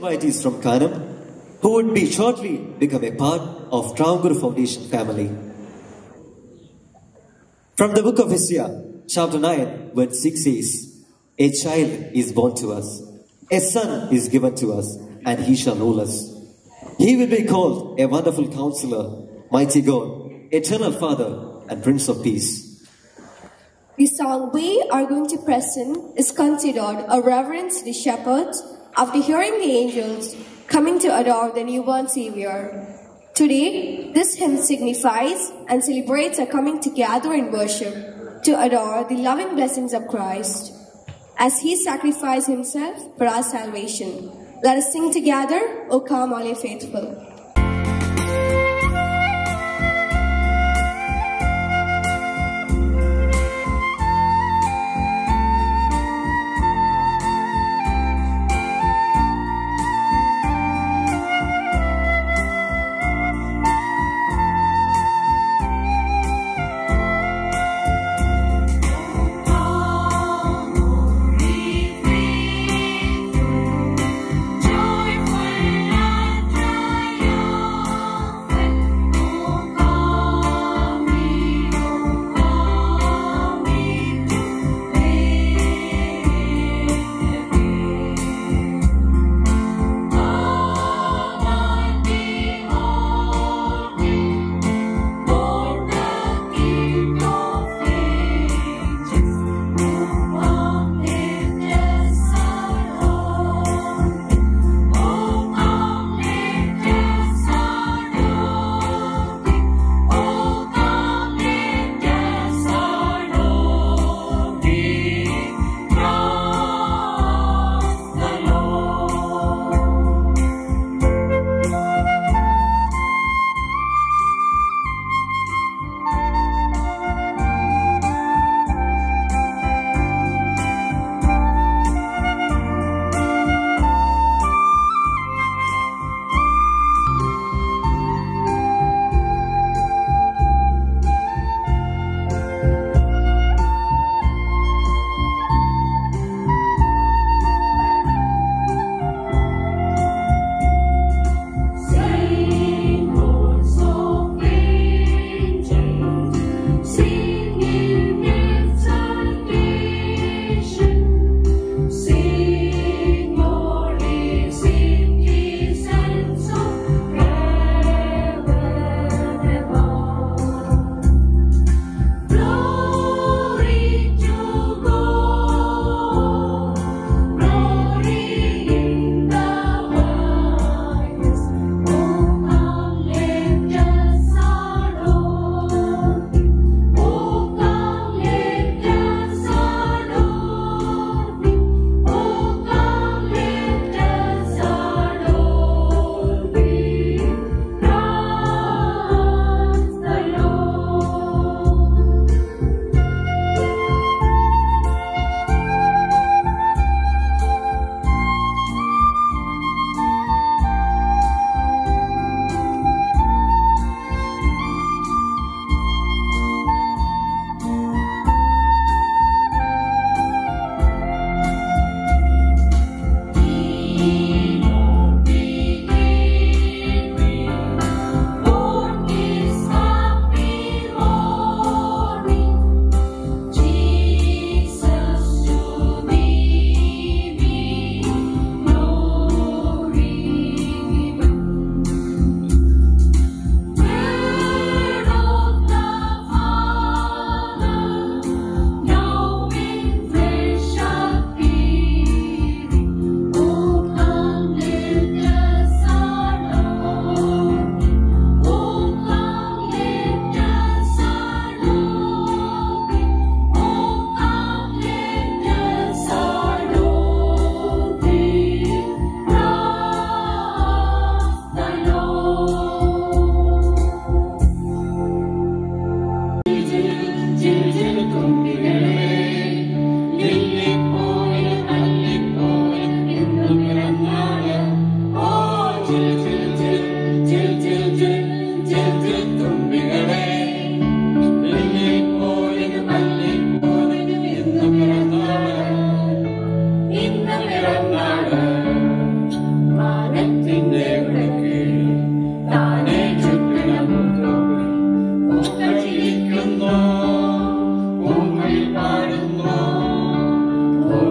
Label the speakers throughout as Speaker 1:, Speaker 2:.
Speaker 1: invitees from Kanam who would be shortly become a part of Travancore Foundation family. From the book of Isaiah, chapter 9, verse 6 says, A child is born to us, a son is given to us, and he shall rule us. He will be called a wonderful counselor, mighty God, eternal Father, and Prince of Peace.
Speaker 2: The song we are going to present is considered a reverence to the shepherds after hearing the angels coming to adore the newborn Savior. Today, this hymn signifies and celebrates our coming together in worship to adore the loving blessings of Christ as He sacrificed Himself for our salvation. Let us sing together, O come all ye faithful.
Speaker 3: Joyful and triumphant.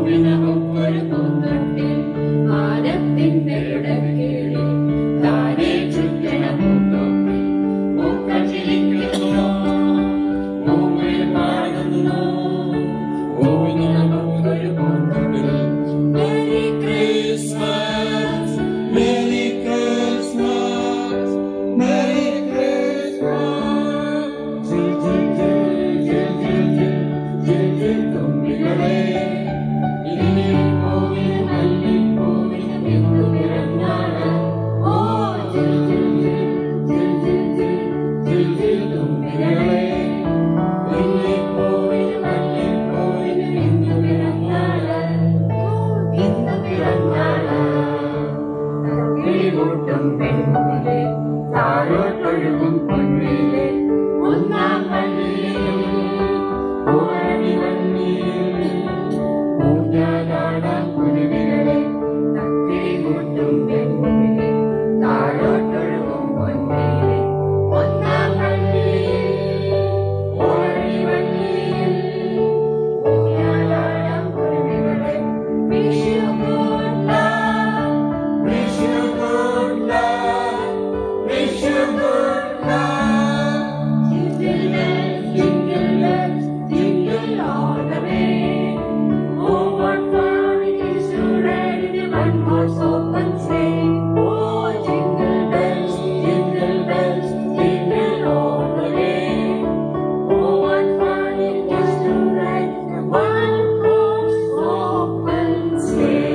Speaker 3: പൂവിനമൊക്കൊരു പൂന്തോട്ടിൽ മാനത്തിന്റെ ഇടക്കേളിൽ താനെ ചുറ്റണ പൂന്തോപ്പിൽ പൂക്കൾ ചിരിക്കുന്നു പൂവിൽ പാടുന്നു പൂവിനമൊക്കൊരു പൂന്തോട്ടിൽ Merry Christmas, Merry Christmas, Merry Christmas. ജിൽ ജിൽ ജിൽ ജിൽ ജിൽ ജിൽ ജിൽ ജിൽ തുമ്പികളെ ഇനിയും പൂവിൽ മല്ലിപ്പൂവിൽ എന്തു പിറന്നാണ് ഓ ജിൽ ജിൽ ജിൽ ജിൽ ജിൽ ജിൽ ജിൽ ജിൽ തുമ്പികളെ മല്ലിപ്പൂവിൽ മല്ലിപ്പൂവിൽ എന്തു പിറന്നാണ് എന്തു പിറന്നാണ് കിളികൂട്ടും പെൺകുട്ടിലെ താഴോട്ടൊഴുകും പൊന്നിലെ ഒന്നാം പള്ളിയിൽ ഓരണി വന്നിയിൽ ഊഞ്ഞാലാടാം കുരുവികളെ കിളികൂട്ടും പെൺകുട്ടിലെ താഴോട്ടൊഴുകും പൊന്നിലെ ഒന്നാം പള്ളിയിൽ ഓരണി വന്നിയിൽ ഊഞ്ഞാലാടാം കുരുവികളെ Wish you good luck. Wish you good luck. Wish you good luck. Jingle bells, jingle bells, jingle all the way. Oh, what fun it is to ride in a one-horse open sleigh. Oh, jingle bells, jingle bells, jingle all the way. Oh, what fun it is to ride in a one-horse open sleigh.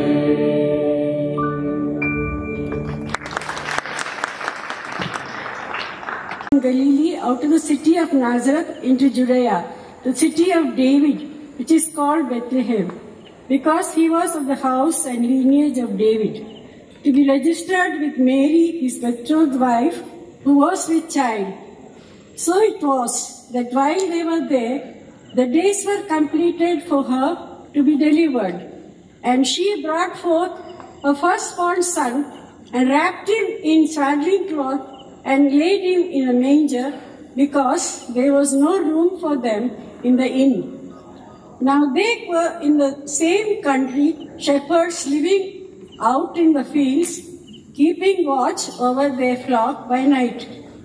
Speaker 4: from Galilee out of the city of Nazareth into Judea, the city of David, which is called Bethlehem, because he was of the house and lineage of David, to be registered with Mary, his betrothed wife, who was with child. So it was that while they were there, the days were completed for her to be delivered. And she brought forth a firstborn son and wrapped him in swaddling cloth and laid him in a manger because there was no room for them in the inn. Now they were in the same country, shepherds living out in the fields, keeping watch over their flock by night.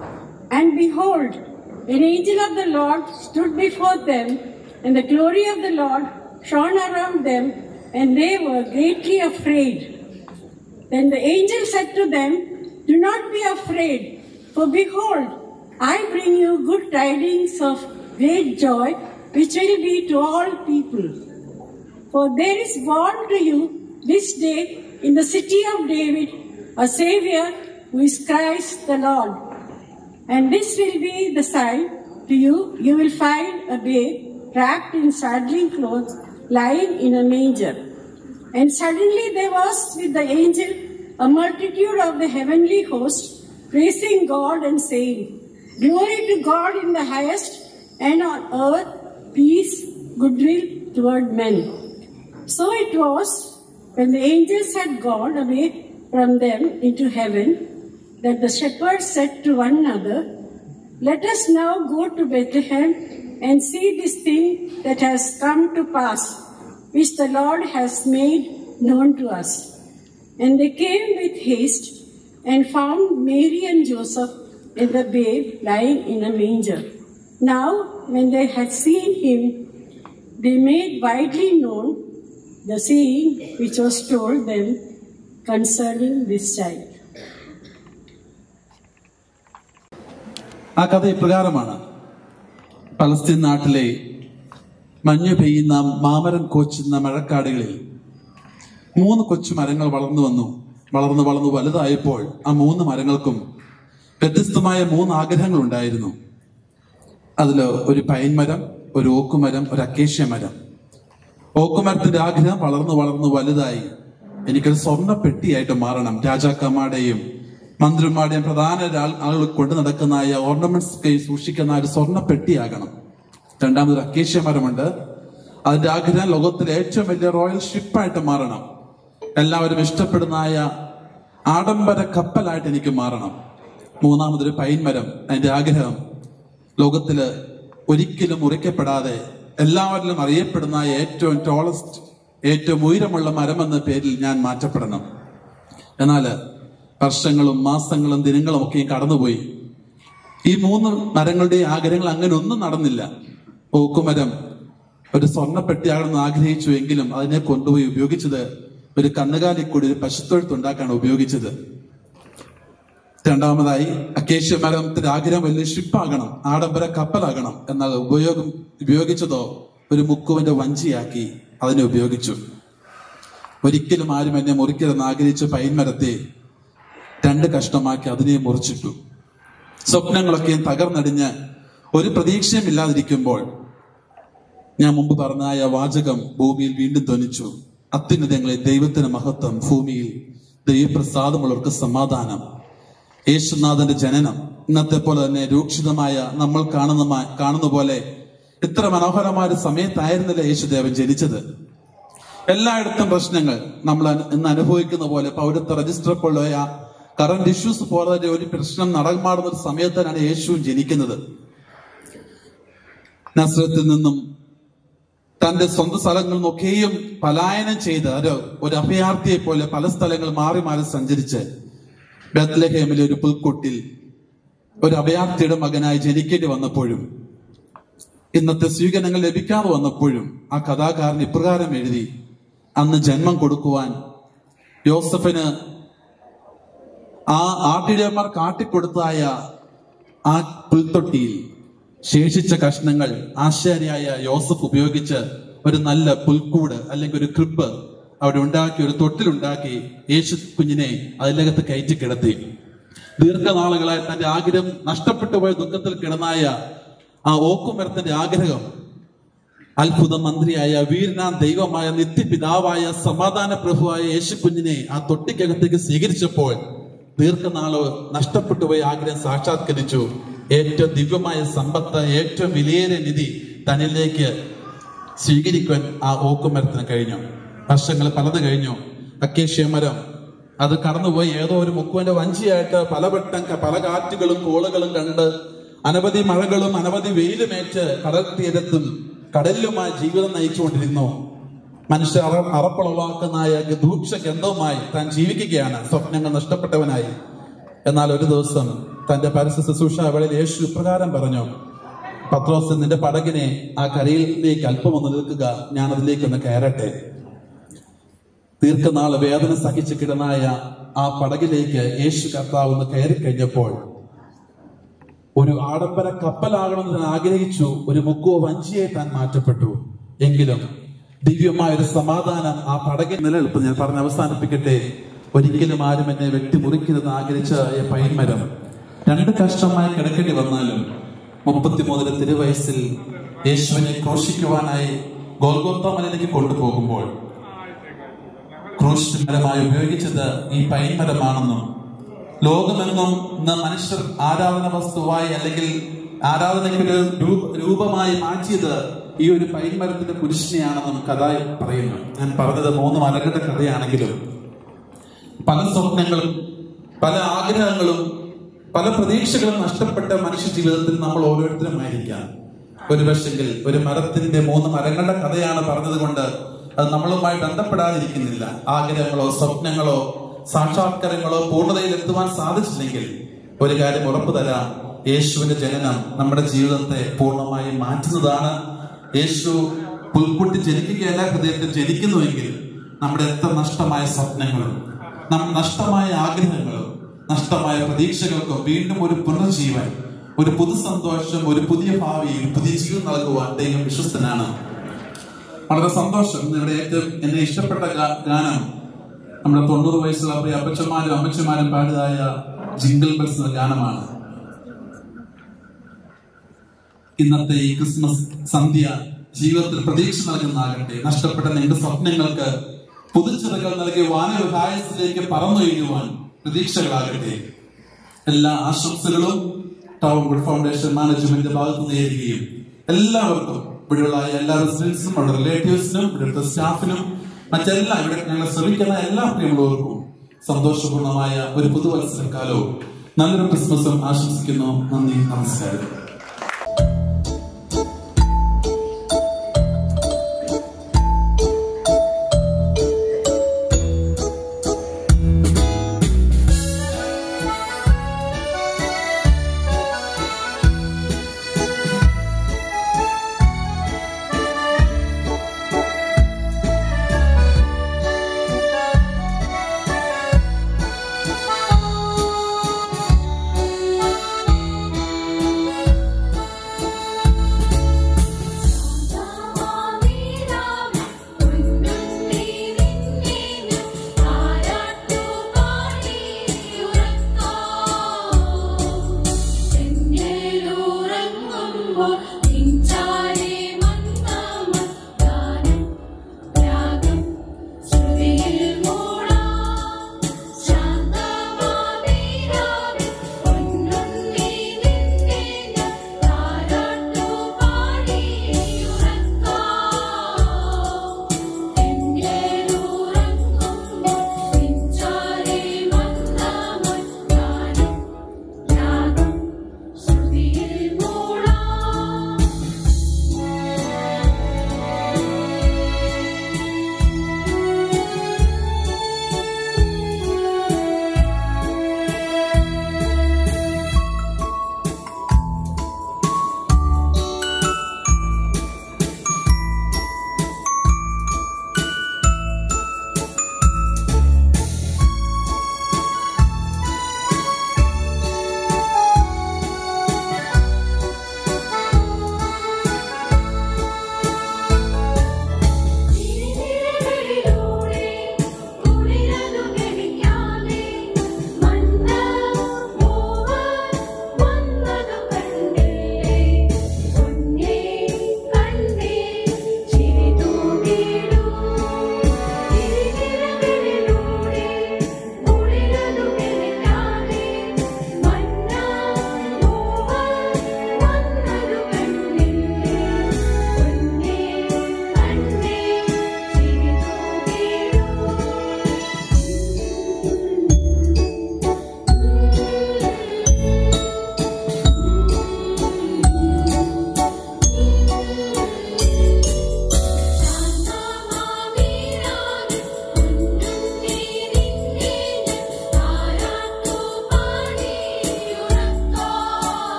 Speaker 4: And behold, an angel of the Lord stood before them, and the glory of the Lord shone around them, and they were greatly afraid. Then the angel said to them, Do not be afraid, for behold, I bring you good tidings of great joy, which will be to all people. For there is born to you this day in the city of David a Savior who is Christ the Lord. And this will be the sign to you. You will find a babe wrapped in swaddling clothes, lying in a manger. And suddenly there was with the angel a multitude of the heavenly host, praising God and saying, Glory to God in the highest, and on earth peace, goodwill toward men. So it was when the angels had gone away from them into heaven that the shepherds said to one another, Let us now go to Bethlehem and see this thing that has come to pass, which the Lord has made known to us. And they came with haste and found Mary and Joseph and the babe lying in a manger. Now, when they had seen him, they made widely known the saying which was told them concerning this child.
Speaker 5: ആ കഥ ഇപ്രകാരമാണ് Palestine നാട്ടിലെ മഞ്ഞു പെയ്യുന്ന മാമരം കോച്ചുന്ന മഴക്കാടുകളിൽ മൂന്ന് കൊച്ചു മരങ്ങൾ വളർന്നു വന്നു വളർന്നു വളർന്നു വലുതായപ്പോൾ ആ മൂന്ന് മരങ്ങൾക്കും വ്യത്യസ്തമായ മൂന്ന് ആഗ്രഹങ്ങൾ ഉണ്ടായിരുന്നു അതിൽ ഒരു പൈൻ മരം ഒരു ഓക്കുമരം ഒരു അക്കേഷ്യ മരം ഓക്കുമരത്തിന്റെ ആഗ്രഹം വളർന്നു വളർന്നു വലുതായി എനിക്കൊരു സ്വർണ്ണ പെട്ടിയായിട്ട് മാറണം രാജാക്കന്മാരുടെയും മന്ത്രിമാരുടെയും പ്രധാന ആൾ- ആളുകൾ കൊണ്ടു നടക്കുന്ന ആ ഓർണമെന്റ്സ് ഒക്കെ സൂക്ഷിക്കുന്ന ആ ഒരു സ്വർണ്ണ പെട്ടിയാകണം രണ്ടാമതൊരു അക്കേഷ്യ മരമുണ്ട് അതിന്റെ ആഗ്രഹം ലോകത്തിലെ ഏറ്റവും വലിയ റോയൽ ഷിപ്പായിട്ട് മാറണം എല്ലാവരും ഇഷ്ടപ്പെടുന്നതായ ആഡംബര കപ്പലായിട്ട് എനിക്ക് മാറണം മൂന്നാമതൊരു പൈൻ മരം അതിന്റെ ആഗ്രഹം ലോകത്തില് ഒരിക്കലും മുറിക്കപ്പെടാതെ എല്ലാവരിലും അറിയപ്പെടുന്ന ഏറ്റവും ടോളസ്റ്റ് ഏറ്റവും ഉയരമുള്ള മരമെന്ന പേരിൽ ഞാൻ മാറ്റപ്പെടണം എന്നാൽ വർഷങ്ങളും മാസങ്ങളും ദിനങ്ങളും ഒക്കെ കടന്നുപോയി ഈ മൂന്ന് മരങ്ങളുടെ ആഗ്രഹങ്ങൾ അങ്ങനെ ഒന്നും നടന്നില്ല ഓക്കുമരം ഒരു സ്വർണ്ണപ്പെട്ടിയാണെന്ന് ആഗ്രഹിച്ചു എങ്കിലും അതിനെ കൊണ്ടുപോയി ഉപയോഗിച്ചത് ഒരു കന്നുകാലി കൂടി ഒരു പശുത്തൊഴുത്തുണ്ടാക്കാണ് ഉപയോഗിച്ചത് രണ്ടാമതായി അക്കേഷ്യ മരത്തിന്റെ ആഗ്രഹം വലിയ ഷിപ്പാകണം ആഡംബര കപ്പലാകണം എന്നാൽ ഉപയോഗം ഉപയോഗിച്ചതോ ഒരു മുക്കുവിന്റെ വഞ്ചിയാക്കി അതിനെ ഉപയോഗിച്ചു ഒരിക്കലും ആരും എന്നെ മുറിക്കരുതെന്ന് ആഗ്രഹിച്ച പൈൻമരത്തെ രണ്ട് കഷ്ണമാക്കി അതിനെ മുറിച്ചിട്ടു സ്വപ്നങ്ങളൊക്കെയും തകർന്നടിഞ്ഞ് ഒരു പ്രതീക്ഷയും ഇല്ലാതിരിക്കുമ്പോൾ ഞാൻ മുമ്പ് പറഞ്ഞ ആ വാചകം ഭൂമിയിൽ വീണ്ടും ധ്വനിച്ചു അത്യുന്നതങ്ങളെ ദൈവത്തിന് മഹത്വം ഭൂമിയിൽ ദൈവപ്രസാദമുള്ളവർക്ക് സമാധാനം യേശുനാഥന്റെ ജനനം ഇന്നത്തെ പോലെ തന്നെ രൂക്ഷിതമായ നമ്മൾ കാണുന്ന മ- കാണുന്ന പോലെ ഇത്ര മനോഹരമായ ഒരു സമയത്തായിരുന്നില്ല യേശുദേവൻ ജനിച്ചത് എല്ലായിടത്തും പ്രശ്നങ്ങൾ നമ്മൾ അനു- ഇന്ന് അനുഭവിക്കുന്ന പോലെ പൗരത്വ രജിസ്റ്റർ പോലുള്ള കറന്റ് ഇഷ്യൂസ് പോലെ ഒരു പ്രശ്നം നടമാടുന്ന ഒരു സമയത്താണ് യേശുവും ജനിക്കുന്നത് നസ്രത്തിൽ നിന്നും തന്റെ സ്വന്തം സ്ഥലങ്ങളിൽ നിന്നൊക്കെയും പലായനം ചെയ്ത് ഒരു ഒരു അഭയാർത്ഥിയെ പോലെ പല സ്ഥലങ്ങൾ മാറി മാറി സഞ്ചരിച്ച് ബത്ലഹേമിലെ ഒരു പുൽക്കുട്ടിൽ ഒരു അഭയാർത്ഥിയുടെ മകനായി ജനിക്കേണ്ടി വന്നപ്പോഴും ഇന്നത്തെ സ്വീകരണങ്ങൾ ലഭിക്കാതെ വന്നപ്പോഴും ആ കഥാകാരൻ ഇപ്രകാരം എഴുതി അന്ന് ജന്മം കൊടുക്കുവാൻ യോസഫിന് ആ ആട്ടിടയന്മാർ കാട്ടിക്കൊടുത്തായ ആ പുൽത്തൊട്ടിയിൽ ശേഷിച്ച കഷ്ണങ്ങൾ ആശാരിയായ യോസഫ് ഉപയോഗിച്ച് ഒരു നല്ല പുൽക്കൂട് അല്ലെങ്കിൽ ഒരു ക്രിബ് അവിടെ ഉണ്ടാക്കി ഒരു തൊട്ടിലുണ്ടാക്കി യേശു കുഞ്ഞിനെ അതിലകത്ത് കയറ്റി കിടത്തി ദീർഘനാളുകളായി തന്റെ ആഗ്രഹം നഷ്ടപ്പെട്ടു പോയ ദുഃഖത്തിൽ കിടന്നായ ആ ഓക്കുമരത്തിന്റെ ആഗ്രഹം അത്ഭുത മന്ത്രിയായ വീരനാം ദൈവമായ നിത്യപിതാവായ സമാധാന പ്രഭുവായ യേശു കുഞ്ഞിനെ ആ തൊട്ടിക്കകത്തേക്ക് സ്വീകരിച്ചപ്പോൾ ദീർഘനാള് നഷ്ടപ്പെട്ടു പോയ ആഗ്രഹം സാക്ഷാത്കരിച്ചു ഏറ്റവും ദിവ്യമായ സമ്പത്ത് ഏറ്റവും വിലയേറിയ നിധി തന്നിലേക്ക് സ്വീകരിക്കുവാൻ ആ ഓക്കുമരത്തിന് കഴിഞ്ഞു വർഷങ്ങൾ പലത് കഴിഞ്ഞു അക്കേഷ്യ മരം അത് കടന്നുപോയി ഏതോ ഒരു മുക്കുവന്റെ വഞ്ചിയായിട്ട് പലവട്ടം ക- പല കാറ്റുകളും കോളുകളും കണ്ട് അനവധി മഴകളും അനവധി വെയിലുമേറ്റ് കടൽ തീരത്തും കടലിലുമായി ജീവിതം നയിച്ചുകൊണ്ടിരുന്നു മനുഷ്യർ അറ അറപ്പുളവാക്കുന്നതായ ദൂക്ഷ ഗന്ധവുമായി താൻ ജീവിക്കുകയാണ് സ്വപ്നങ്ങൾ നഷ്ടപ്പെട്ടവനായി എന്നാൽ ഒരു ദിവസം തന്റെ പരസ്യ ശുശ്രൂഷ വേളയിൽ യേശു ഇപ്രകാരം പറഞ്ഞു പത്രോസ് നിന്റെ പടകിനെ ആ കരയിലേക്ക് അല്പം ഒന്ന് നിൽക്കുക ഞാൻ അതിലേക്ക് ഒന്ന് കയറട്ടെ ദീർഘനാള് വേദന സഹിച്ച് കിടന്നായ ആ പടകിലേക്ക് യേശു കർത്താവ് ഒന്ന് കയറി കഴിഞ്ഞപ്പോൾ ഒരു ആഡംബര കപ്പലാകണമെന്ന് താൻ ആഗ്രഹിച്ചു ഒരു മുക്കോ വഞ്ചിയെ താൻ മാറ്റപ്പെട്ടു എങ്കിലും ദിവ്യമായ ഒരു സമാധാനം ആ പടകിൽ നിലനിൽപ്പ് ഞാൻ പറഞ്ഞ് അവസാനിപ്പിക്കട്ടെ ഒരിക്കലും ആരും എന്നെ വെട്ടി മുറിക്കരുതെന്ന് ആഗ്രഹിച്ച ഈ പൈൻമരം രണ്ട് കഷ്ടമായി കിടക്കേണ്ടി വന്നാലും മുപ്പത്തിമൂന്നിലെ തിരുവയസ്സിൽ യേശുവിനെ ക്രോശിക്കുവാനായി ഗോൽഗോത്ത മലയിലേക്ക് കൊണ്ടുപോകുമ്പോൾ ക്രൂശ് മരമായി ഉപയോഗിച്ചത് ഈ പൈൻമരമാണെന്നും ലോകമെങ്ങും ഇന്ന് മനുഷ്യർ ആരാധന വസ്തുവായി അല്ലെങ്കിൽ ആരാധനയ്ക്ക് ഒരു രൂപ- രൂപമായി മാറ്റിയത് ഈ ഒരു പൈൻമരത്തിന്റെ പുരുഷനെയാണെന്നും കഥ പറയുന്നു ഞാൻ പറഞ്ഞത് മൂന്ന് മലകളുടെ കഥയാണെങ്കിലും പല സ്വപ്നങ്ങളും പല ആഗ്രഹങ്ങളും പല പ്രതീക്ഷകളും നഷ്ടപ്പെട്ട മനുഷ്യ ജീവിതത്തിൽ നമ്മൾ ഓരോരുത്തരും ആയിരിക്കാം ഒരു പക്ഷെങ്കിൽ ഒരു മരത്തിന്റെ മൂന്ന് മരങ്ങളുടെ കഥയാണ് പറഞ്ഞത് കൊണ്ട് അത് നമ്മളുമായി ബന്ധപ്പെടാതിരിക്കുന്നില്ല ആഗ്രഹങ്ങളോ സ്വപ്നങ്ങളോ സാക്ഷാത്കാരങ്ങളോ പൂർണ്ണതയിൽ എത്തുവാൻ സാധിച്ചില്ലെങ്കിൽ ഒരു കാര്യം ഉറപ്പു തരാം യേശുവിന്റെ ജനനം നമ്മുടെ ജീവിതത്തെ പൂർണ്ണമായും മാറ്റുന്നതാണ് യേശു പുൽക്കുട്ടി ജനിക്കുകയല്ല ഹൃദയത്തിൽ ജനിക്കുന്നുവെങ്കിൽ നമ്മുടെ എത്ര നഷ്ടമായ സ്വപ്നങ്ങളും നം നഷ്ടമായ ആഗ്രഹങ്ങളും നഷ്ടമായ പ്രതീക്ഷകൾക്കും വീണ്ടും ഒരു പുനർജീവൻ ഒരു പുതു സന്തോഷം ഒരു പുതിയ ഭാവി ഒരു പുതിയ ജീവൻ നൽകുവാൻ ദൈവം വിശ്വസ്തനാണ് വളരെ സന്തോഷം നിങ്ങളുടെ ഏറ്റവും എന്നെ ഇഷ്ടപ്പെട്ട ഗാ- ഗാനം നമ്മുടെ തൊണ്ണൂറ് വയസ്സുള്ള പ്രിയ അപ്പച്ചന്മാരും അമ്മച്ചന്മാരും പാടിയതായ ജിംഗിൾ ബെൽസ് എന്ന ഗാനമാണ് ഇന്നത്തെ ഈ ക്രിസ്മസ് സന്ധ്യ ജീവിതത്തിൽ പ്രതീക്ഷ നൽകുന്നതാകട്ടെ നഷ്ടപ്പെട്ട നിങ്ങളുടെ സ്വപ്നങ്ങൾക്ക് പുതുച്ചിറകൾ നൽകിയ വാനവിഹായത്തിലേക്ക് പറന്നുയരുവാൻ പ്രതീക്ഷകളാകട്ടെ എല്ലാ ആശംസകളും ടൗൺ ഗുഡ് ഫൗണ്ടേഷൻ മാനേജ്മെന്റ് ഭാഗത്ത് നിന്ന് നേരുകയും എല്ലാവർക്കും ഇവിടെയുള്ള എല്ലാ റെസിഡൻസിനും അവിടെ റിലേറ്റീവ്സിനും ഇവിടുത്തെ സ്റ്റാഫിനും മറ്റെല്ലാ ഇവിടെ ഞങ്ങളെ ശ്രമിക്കുന്ന എല്ലാ പ്രിയമുള്ളവർക്കും സന്തോഷപൂർണമായ ഒരു പുതുവത്സരക്കാലവും നല്ലൊരു ക്രിസ്മസും ആശംസിക്കുന്നു നന്ദി നമസ്കാരം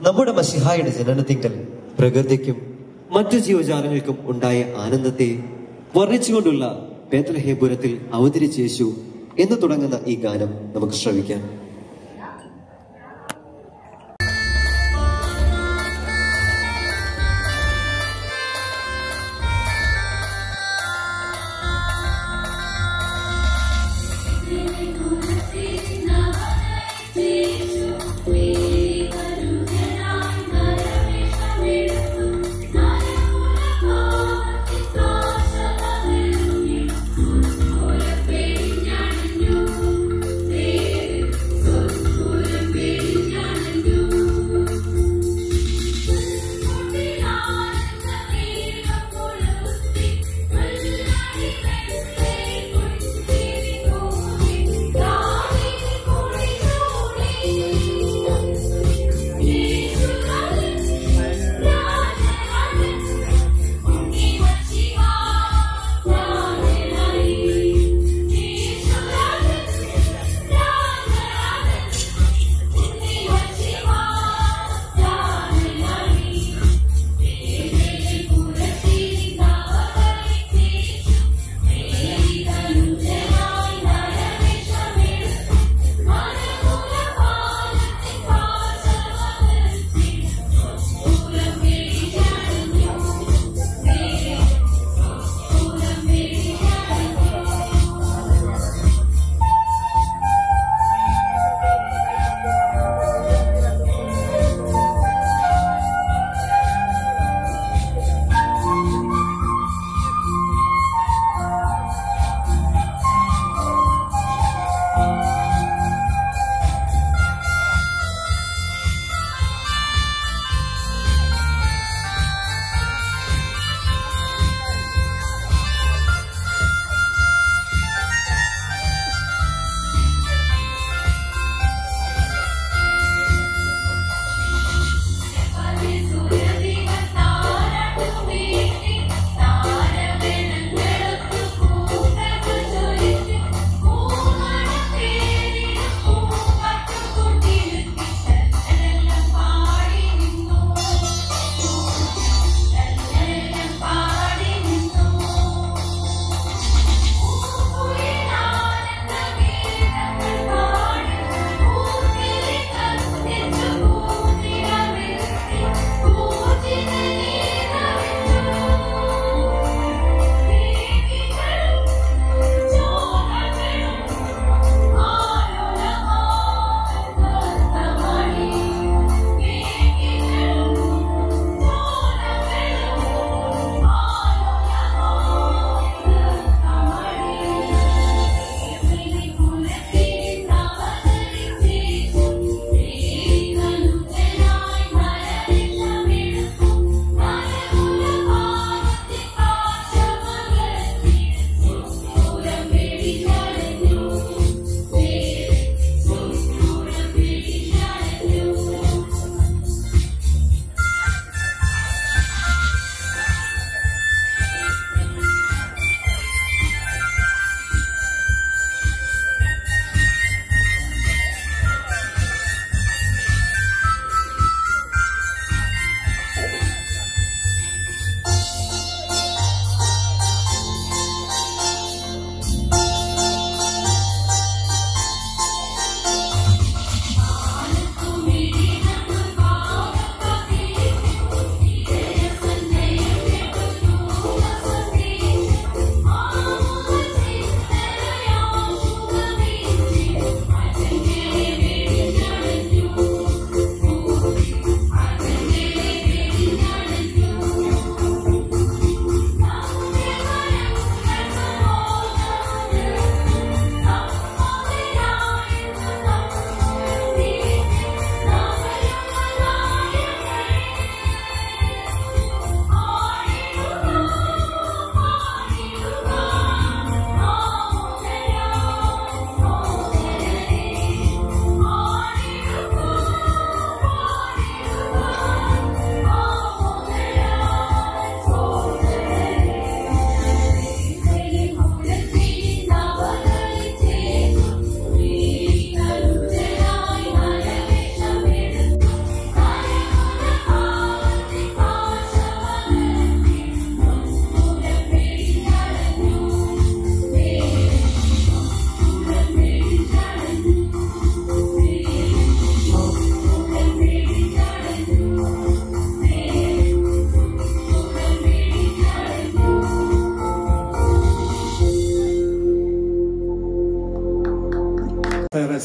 Speaker 1: നമ്മുടെ മഷിഹായുടെ ജനനത്തിങ്കൽ പ്രകൃതിക്കും മറ്റു ജീവജാലങ്ങൾക്കും ഉണ്ടായ ആനന്ദത്തെ വർണ്ണിച്ചുകൊണ്ടുള്ള ബേത്ലഹേപുരത്തിൽ അവതരിച്ച യേശു എന്ന് തുടങ്ങുന്ന ഈ ഗാനം നമുക്ക് ശ്രവിക്കാം
Speaker 3: Thank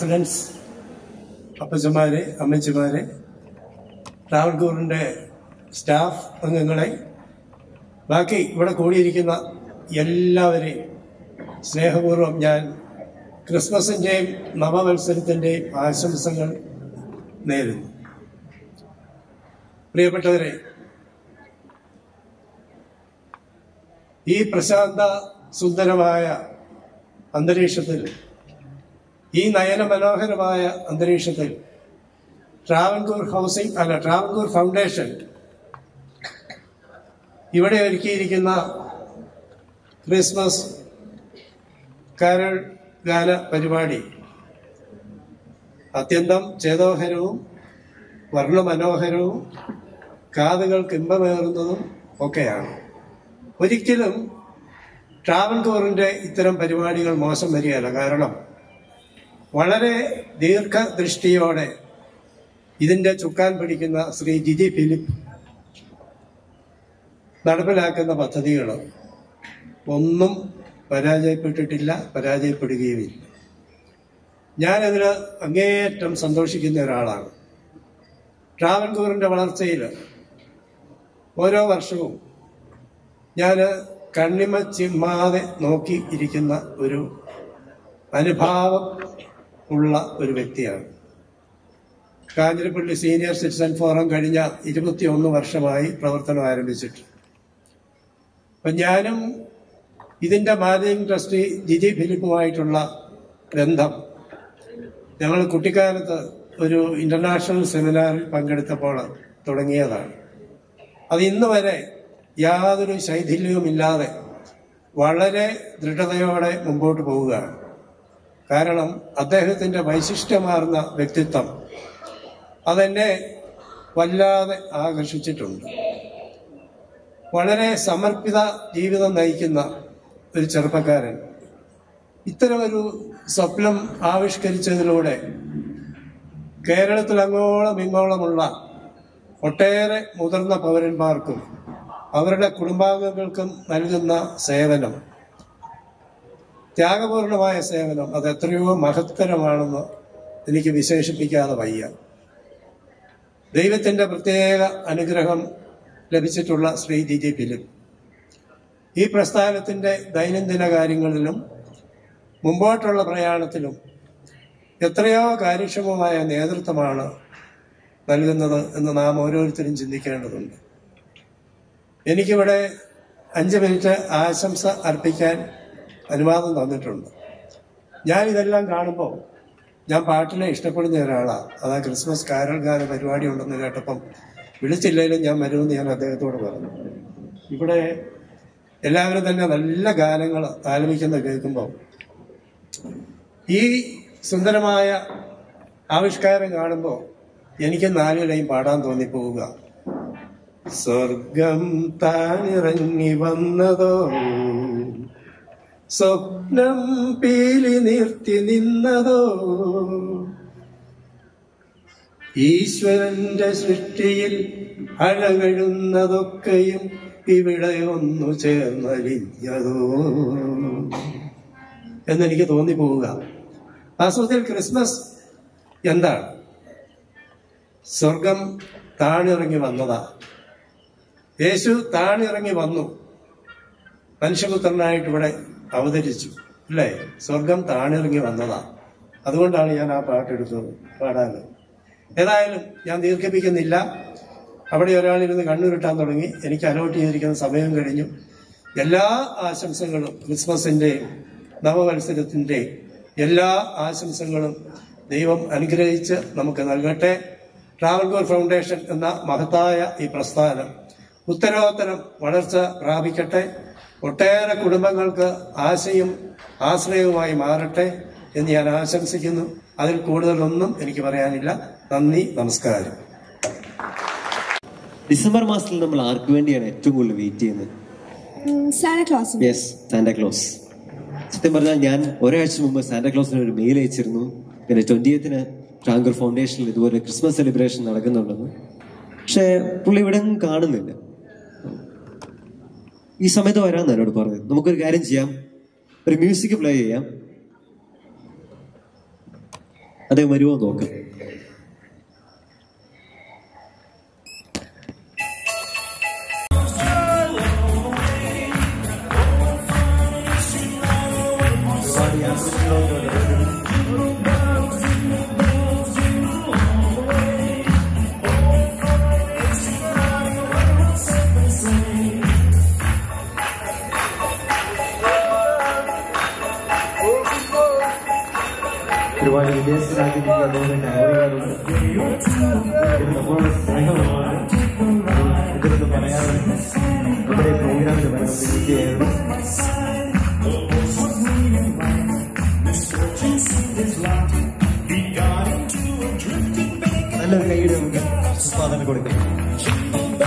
Speaker 6: പ്രസിഡൻസ് അപ്പച്ചന്മാരെ അമ്മച്ചിമാരെ ട്രാവൻകൂറിൻ്റെ സ്റ്റാഫ് അംഗങ്ങളെ ബാക്കി ഇവിടെ കൂടിയിരിക്കുന്ന എല്ലാവരെയും സ്നേഹപൂർവ്വം ഞാൻ ക്രിസ്മസിൻ്റെയും നവവത്സരത്തിൻ്റെയും ആശംസകൾ നേരുന്നു പ്രിയപ്പെട്ടവരെ ഈ പ്രശാന്ത സുന്ദരമായ അന്തരീക്ഷത്തിൽ ഈ നയന മനോഹരമായ അന്തരീക്ഷത്തിൽ ട്രാവൻകൂർ ഹൗസിംഗ് അല്ല ട്രാവൻകൂർ ഫൗണ്ടേഷൻ ഇവിടെ ഒരുക്കിയിരിക്കുന്ന ക്രിസ്മസ് കരൾ ഗാന പരിപാടി അത്യന്തം ചേതോഹരവും വർണ്ണമനോഹരവും കാതുകൾക്ക് ഇമ്പമേറുന്നതും ഒക്കെയാണ് ഒരിക്കലും ട്രാവൻകൂറിൻ്റെ ഇത്തരം പരിപാടികൾ മോശം വരികയല്ല കാരണം വളരെ ദീർഘദൃഷ്ടിയോടെ ഇതിൻ്റെ ചുക്കാൻ പിടിക്കുന്ന ശ്രീ ജിജി ഫിലിപ്പ് നടപ്പിലാക്കുന്ന പദ്ധതികൾ ഒന്നും പരാജയപ്പെട്ടിട്ടില്ല പരാജയപ്പെടുകയുമില്ല ഞാനതിന് അങ്ങേയറ്റം സന്തോഷിക്കുന്ന ഒരാളാണ് ട്രാവൻകൂറിൻ്റെ വളർച്ചയിൽ ഓരോ വർഷവും ഞാൻ കണ്ണിമ ചിമ്മാതെ നോക്കി ഇരിക്കുന്ന ഒരു അനുഭാവം ഉള്ള ഒരു വ്യക്തിയാണ് കാഞ്ഞിരപ്പള്ളി സീനിയർ സിറ്റിസൺ ഫോറം കഴിഞ്ഞ ഇരുപത്തിയൊന്ന് വർഷമായി പ്രവർത്തനം ആരംഭിച്ചിട്ട് അപ്പം ഞാനും ഇതിൻ്റെ മാനേജിംഗ് ട്രസ്റ്റി ജിജി ഫിലിപ്പുമായിട്ടുള്ള ബന്ധം ഞങ്ങൾ കുട്ടിക്കാലത്ത് ഒരു ഇന്റർനാഷണൽ സെമിനാറിൽ പങ്കെടുത്തപ്പോൾ തുടങ്ങിയതാണ് അത് ഇന്ന് വരെ യാതൊരു ശൈഥില്യവുമില്ലാതെ വളരെ ദൃഢതയോടെ മുമ്പോട്ട് പോവുകയാണ് കാരണം അദ്ദേഹത്തിൻ്റെ വൈശിഷ്ട്യമാർന്ന വ്യക്തിത്വം അതെന്നെ വല്ലാതെ ആകർഷിച്ചിട്ടുണ്ട് വളരെ സമർപ്പിത ജീവിതം നയിക്കുന്ന ഒരു ചെറുപ്പക്കാരൻ ഇത്തരമൊരു സ്വപ്നം ആവിഷ്കരിച്ചതിലൂടെ കേരളത്തിൽ അങ്ങോളം ഇങ്ങോളമുള്ള ഒട്ടേറെ മുതിർന്ന പൗരന്മാർക്കും അവരുടെ കുടുംബാംഗങ്ങൾക്കും നൽകുന്ന സേവനം ത്യാഗപൂർണമായ സേവനം അത് എത്രയോ മഹത്തരമാണെന്ന് എനിക്ക് വിശേഷിപ്പിക്കാതെ വയ്യ ദൈവത്തിന്റെ പ്രത്യേക അനുഗ്രഹം ലഭിച്ചിട്ടുള്ള ശ്രീ ജി ജി ഫിലിപ്പ് ഈ പ്രസ്ഥാനത്തിന്റെ ദൈനംദിന കാര്യങ്ങളിലും മുമ്പോട്ടുള്ള പ്രയാണത്തിലും എത്രയോ കാര്യക്ഷമമായ നേതൃത്വമാണ് നൽകുന്നത് എന്ന് നാം ഓരോരുത്തരും ചിന്തിക്കേണ്ടതുണ്ട് എനിക്കിവിടെ അഞ്ച് മിനിറ്റ് ആശംസ അർപ്പിക്കാൻ അനുവാദം തന്നിട്ടുണ്ട് ഞാൻ ഇതെല്ലാം കാണുമ്പോൾ ഞാൻ പാട്ടിനെ ഇഷ്ടപ്പെടുന്ന ഒരാളാണ് അതാ ക്രിസ്മസ് കാരൽ ഗാന പരിപാടി ഉണ്ടെന്ന് കേട്ടപ്പം വിളിച്ചില്ലെങ്കിലും ഞാൻ വരുമെന്ന് ഞാൻ അദ്ദേഹത്തോട് പറഞ്ഞു ഇവിടെ എല്ലാവരും തന്നെ നല്ല ഗാനങ്ങൾ ആലപിക്കുന്ന കേൾക്കുമ്പോൾ ഈ സുന്ദരമായ ആവിഷ്കാരം കാണുമ്പോൾ എനിക്ക് നാല് ലൈൻ പാടാൻ തോന്നിപ്പോവുക സ്വർഗം താനിറങ്ങി വന്നതോ സ്വപ്നം പീലി നിർത്തി നിന്നതോ ഈശ്വരന്റെ സൃഷ്ടിയിൽ അഴകഴുന്നതൊക്കെയും ഇവിടെ ഒന്നു ചേർന്നലിഞ്ഞതോ എന്നെനിക്ക് തോന്നിപ്പോവുക വാസ്തവത്തിൽ ക്രിസ്മസ് എന്താണ് സ്വർഗം താണിറങ്ങി വന്നതാ യേശു താണിറങ്ങി വന്നു മനുഷ്യപുത്രനായിട്ട് ഇവിടെ അവതരിച്ചു അല്ലേ സ്വർഗം താണിറങ്ങി വന്നതാ അതുകൊണ്ടാണ് ഞാൻ ആ പാട്ടെടുത്തത് പാടാന് ഏതായാലും ഞാൻ ദീർഘിപ്പിക്കുന്നില്ല അവിടെ ഒരാളിരുന്ന് കണ്ണുരുട്ടാൻ തുടങ്ങി എനിക്ക് അലോട്ട് ചെയ്തിരിക്കുന്ന സമയം കഴിഞ്ഞു എല്ലാ ആശംസകളും ക്രിസ്മസിൻ്റെയും നവവത്സരത്തിൻ്റെയും എല്ലാ ആശംസകളും ദൈവം അനുഗ്രഹിച്ച് നമുക്ക് നൽകട്ടെ ട്രാവൻകൂർ ഫൗണ്ടേഷൻ എന്ന മഹത്തായ ഈ പ്രസ്ഥാനം ഉത്തരോത്തരം വളർച്ച പ്രാപിക്കട്ടെ ഒട്ടേറെ കുടുംബങ്ങൾക്ക് ആശയും ആശ്രയവുമായി മാറട്ടെ എന്ന് ഞാൻ ആശംസിക്കുന്നു അതിൽ കൂടുതലൊന്നും എനിക്ക് പറയാനില്ല നന്ദി നമസ്കാരം
Speaker 1: ഡിസംബർ മാസത്തിൽ നമ്മൾ ആർക്ക് വേണ്ടിയാണ് ഏറ്റവും കൂടുതൽ വെയിറ്റ് ചെയ്യുന്നത്
Speaker 2: സാന്റ ക്ലോസ്
Speaker 1: യെസ് സാന്റാക്ലോസ് സത്യം പറഞ്ഞാൽ ഞാൻ ഒരാഴ്ച മുമ്പ് സാന്റാക്ലോസിന് ഒരു മെയിൽ അയച്ചിരുന്നു പിന്നെ ട്വന്റിയത്തിന് ട്രാങ്കർ ഫൗണ്ടേഷനിൽ ഇതുപോലെ ക്രിസ്മസ് സെലിബ്രേഷൻ നടക്കുന്നുണ്ടെന്ന് പക്ഷേ പുള്ളി ഇവിടെ ഒന്നും കാണുന്നില്ല ഈ സമയത്ത് വരാമെന്ന് എന്നോട് പറഞ്ഞത് നമുക്കൊരു കാര്യം ചെയ്യാം ഒരു മ്യൂസിക് പ്ലേ ചെയ്യാം അദ്ദേഹം വരുമോ എന്ന് നോക്കാം
Speaker 7: ഒരുപാട് വിദേശ രാജ്യങ്ങളിൽ അതുപോലെ തന്നെ അയൽക്കാരുണ്ട് ഇതിൽ നമ്മളോട് സ്നേഹമാണ് ഇതിലൊന്ന് പറയാറുണ്ട് നമ്മുടെ പ്രോഗ്രാമിന് വരാൻ നല്ലൊരു കൈയുടെ നമുക്ക് ഉത്പാദനം കൊടുക്കണം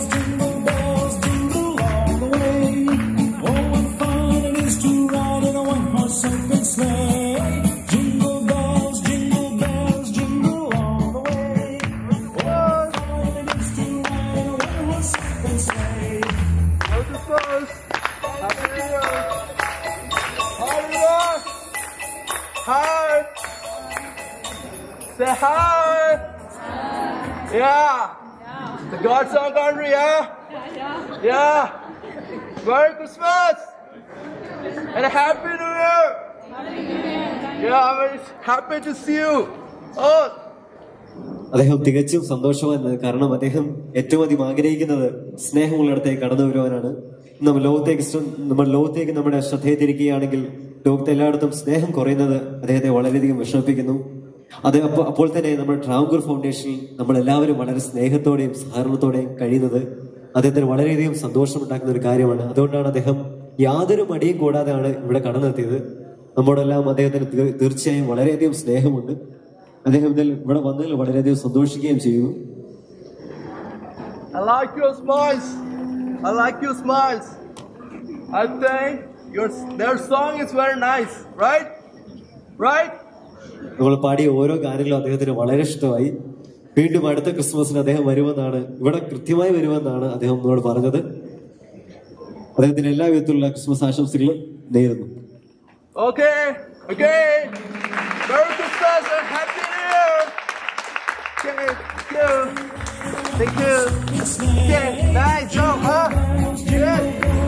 Speaker 8: Hi. Say hi. Yeah. The God song country, yeah? Yeah. Merry Christmas. And a Happy New Year. Yeah, I'm very happy to see you. Oh,
Speaker 1: അദ്ദേഹം തികച്ചും സന്തോഷവാനാണ് കാരണം അദ്ദേഹം ഏറ്റവും അധികം ആഗ്രഹിക്കുന്നത് സ്നേഹമുള്ളിടത്തേക്ക് കടന്നു വരുവാനാണ് നമ്മൾ ലോകത്തേക്ക് ശ്ര- നമ്മൾ ലോകത്തേക്ക് നമ്മുടെ ശ്രദ്ധയെ തിരിക്കുകയാണെങ്കിൽ ലോകത്തെ എല്ലായിടത്തും സ്നേഹം കുറയുന്നത് അദ്ദേഹത്തെ വളരെയധികം വിഷമിപ്പിക്കുന്നു അത് അപ്പോൾ അപ്പോൾ തന്നെ നമ്മുടെ ട്രാവൻകൂർ ഫൗണ്ടേഷനിൽ നമ്മൾ എല്ലാവരും വളരെ സ്നേഹത്തോടെയും സഹകരണത്തോടെയും കഴിയുന്നത് അദ്ദേഹത്തിന് വളരെയധികം സന്തോഷമുണ്ടാക്കുന്ന ഒരു കാര്യമാണ് അതുകൊണ്ടാണ് അദ്ദേഹം യാതൊരു മടിയും കൂടാതെയാണ് ഇവിടെ കടന്നെത്തിയത് നമ്മോടെല്ലാം അദ്ദേഹത്തിന് തീർ- തീർച്ചയായും വളരെയധികം സ്നേഹമുണ്ട് അദ്ദേഹം ഇതിൽ ഇവിടെ വന്നതിൽ വളരെയധികം സന്തോഷിക്കുകയും ചെയ്യുന്നു
Speaker 8: I like your smiles. I like your smiles. I think your their song is very nice, right? Right?
Speaker 1: നമ്മൾ പാടിയ ഓരോ ഗാനങ്ങളും അദ്ദേഹത്തിന് വളരെ ഇഷ്ടമായി വീണ്ടും അടുത്ത ക്രിസ്മസിന് അദ്ദേഹം വരുമെന്നാണ് ഇവിടെ കൃത്യമായി വരുമെന്നാണ് അദ്ദേഹം നമ്മളോട് പറഞ്ഞത് അദ്ദേഹത്തിന് എല്ലാ വിധത്തിലുള്ള ക്രിസ്മസ് ആശംസകളും നേരുന്നു
Speaker 8: Okay. Okay. Merry Christmas and Happy New Year. Okay. Thank you. Thank you. Okay. Nice job, huh? Good.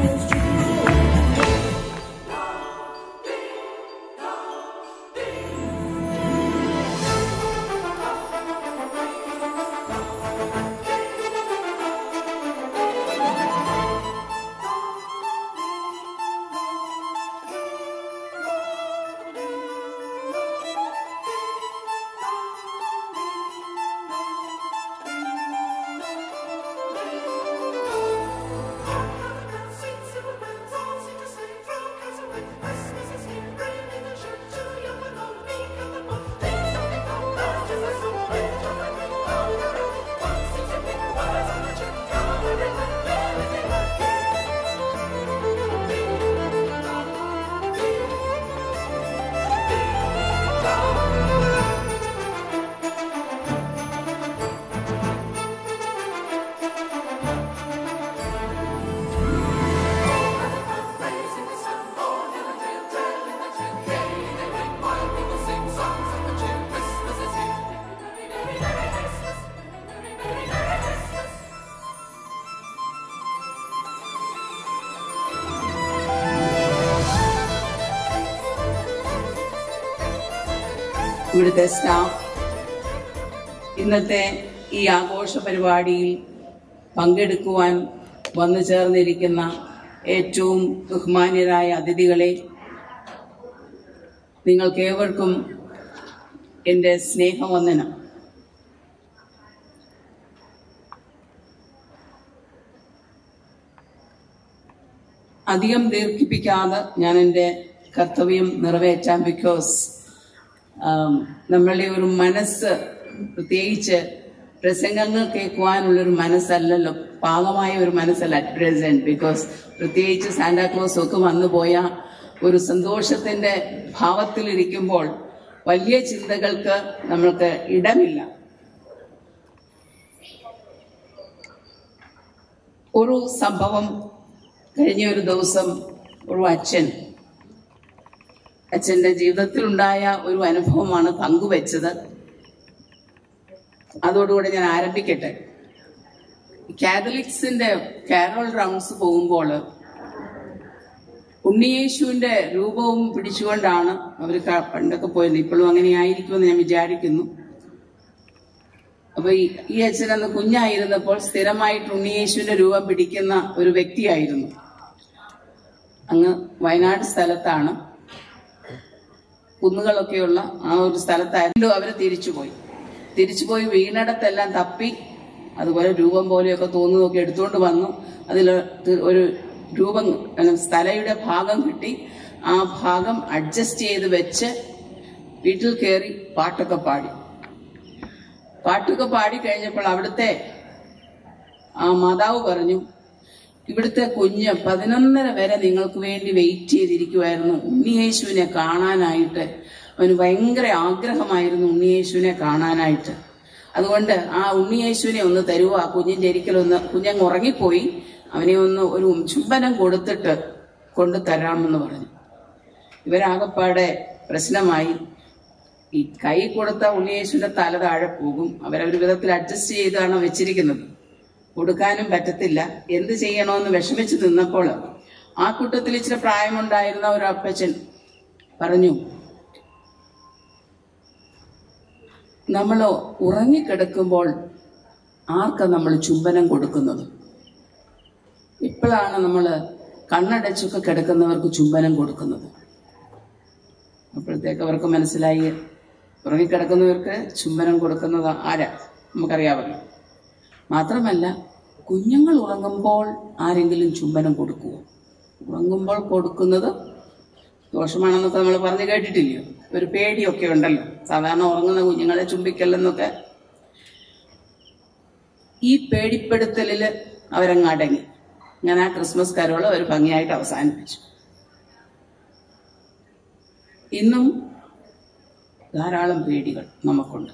Speaker 9: ഇവിടുത്തെ സ്റ്റാഫ് ഇന്നത്തെ ഈ ആഘോഷ പരിപാടിയിൽ പങ്കെടുക്കുവാൻ വന്നു ചേർന്നിരിക്കുന്ന ഏറ്റവും ബഹുമാന്യരായ അതിഥികളെ നിങ്ങൾക്കേവർക്കും എൻ്റെ സ്നേഹവന്ദനം അധികം ദീർഘിപ്പിക്കാതെ ഞാൻ എൻ്റെ കർത്തവ്യം നിറവേറ്റാം ബിക്കോസ് നമ്മളുടെ ഒരു മനസ്സ് പ്രത്യേകിച്ച് പ്രസംഗങ്ങൾ കേൾക്കുവാനുള്ളൊരു മനസ്സല്ലല്ലോ പാകമായ ഒരു മനസ്സല്ല അറ്റ് പ്രസന്റ് ബിക്കോസ് പ്രത്യേകിച്ച് സാന്റാക്ലോസ് ഒക്കെ വന്നു പോയ ഒരു സന്തോഷത്തിന്റെ ഭാവത്തിലിരിക്കുമ്പോൾ വലിയ ചിന്തകൾക്ക് നമ്മൾക്ക് ഇടമില്ല ഒരു സംഭവം കഴിഞ്ഞ ഒരു ദിവസം ഒരു അച്ഛൻ അച്ഛന്റെ ജീവിതത്തിലുണ്ടായ ഒരു അനുഭവമാണ് പങ്കുവെച്ചത് അതോടുകൂടെ ഞാൻ ആരംഭിക്കട്ടെ കാത്തലിക്സിന്റെ കാരോൾ റൗണ്ട്സ് പോകുമ്പോൾ ഉണ്ണിയേശുവിന്റെ രൂപവും പിടിച്ചുകൊണ്ടാണ് അവർ പണ്ടൊക്കെ പോയത് ഇപ്പോഴും അങ്ങനെ ആയിരിക്കുമെന്ന് ഞാൻ വിചാരിക്കുന്നു അപ്പൊ ഈ- ഈ അച്ഛൻ അന്ന് കുഞ്ഞായിരുന്നപ്പോൾ സ്ഥിരമായിട്ട് ഉണ്ണിയേശുവിന്റെ രൂപം പിടിക്കുന്ന ഒരു വ്യക്തിയായിരുന്നു അങ്ങ് വയനാട് സ്ഥലത്താണ് കുന്നുകളൊക്കെയുള്ള ആ ഒരു സ്ഥലത്തായിരുന്നു അവര് തിരിച്ചുപോയി തിരിച്ചുപോയി വീണിടത്തെല്ലാം തപ്പി അതുപോലെ രൂപം പോലെയൊക്കെ തോന്നുന്നതൊക്കെ എടുത്തുകൊണ്ട് വന്നു അതിൽ ഒരു രൂപം അല്ല, സ്ഥലയുടെ ഭാഗം കിട്ടി ആ ഭാഗം അഡ്ജസ്റ്റ് ചെയ്ത് വെച്ച് വീട്ടിൽ കയറി പാട്ടൊക്കെ പാടി പാട്ടൊക്കെ പാടി കഴിഞ്ഞപ്പോൾ അവിടുത്തെ ആ മാതാവ് പറഞ്ഞു ഇവിടുത്തെ കുഞ്ഞ് പതിനൊന്നര വരെ നിങ്ങൾക്ക് വേണ്ടി വെയിറ്റ് ചെയ്തിരിക്കുമായിരുന്നു ഉണ്ണിയേശുവിനെ കാണാനായിട്ട് അവന് ഭയങ്കര ആഗ്രഹമായിരുന്നു ഉണ്ണിയേശുവിനെ കാണാനായിട്ട് അതുകൊണ്ട് ആ ഉണ്ണിയേശുവിനെ ഒന്ന് തരുവോ ആ കുഞ്ഞിന്റെ ഒരിക്കലൊന്ന് കുഞ്ഞങ്ങ് ഉറങ്ങിപ്പോയി അവനെ ഒന്ന് ഒരു ചുംബനം കൊടുത്തിട്ട് കൊണ്ടു തരാമെന്ന് പറഞ്ഞു ഇവരാകപ്പാടെ പ്രശ്നമായി ഈ കൈ കൊടുത്ത ഉണ്ണിയേശുവിന്റെ തല താഴെ പോകും അവരൊരു വിധത്തിൽ അഡ്ജസ്റ്റ് ചെയ്താണ് വെച്ചിരിക്കുന്നത് കൊടുക്കാനും പറ്റത്തില്ല എന്ത് ചെയ്യണമെന്ന് വിഷമിച്ച് നിന്നപ്പോൾ ആ കൂട്ടത്തിൽ ഇച്ചിരി പ്രായമുണ്ടായിരുന്ന ഒരു അപ്പച്ചൻ പറഞ്ഞു നമ്മൾ ഉറങ്ങിക്കിടക്കുമ്പോൾ ആർക്കാ നമ്മൾ ചുംബനം കൊടുക്കുന്നത് ഇപ്പോഴാണ് നമ്മൾ കണ്ണടച്ചൊക്കെ കിടക്കുന്നവർക്ക് ചുംബനം കൊടുക്കുന്നത് അപ്പോഴത്തേക്ക് അവർക്ക് മനസ്സിലായി ഉറങ്ങിക്കിടക്കുന്നവർക്ക് ചുംബനം കൊടുക്കുന്നത് ആരാ നമുക്കറിയാമല്ലോ മാത്രമല്ല കുഞ്ഞുങ്ങൾ ഉറങ്ങുമ്പോൾ ആരെങ്കിലും ചുംബനം കൊടുക്കുമോ ഉറങ്ങുമ്പോൾ കൊടുക്കുന്നത് ദോഷമാണെന്നൊക്കെ നമ്മൾ പറഞ്ഞു കേട്ടിട്ടില്ലയോ ഒരു പേടിയൊക്കെ ഉണ്ടല്ലോ സാധാരണ ഉറങ്ങുന്ന കുഞ്ഞുങ്ങളെ ചുംബിക്കല്ലെന്നൊക്കെ ഈ പേടിപ്പെടുത്തലില് അവരങ്ങ് അടങ്ങി ഞാൻ ആ ക്രിസ്മസ് കരോള് ഒരു ഭംഗിയായിട്ട് അവസാനിപ്പിച്ചു ഇന്നും ധാരാളം പേടികൾ നമുക്കുണ്ട്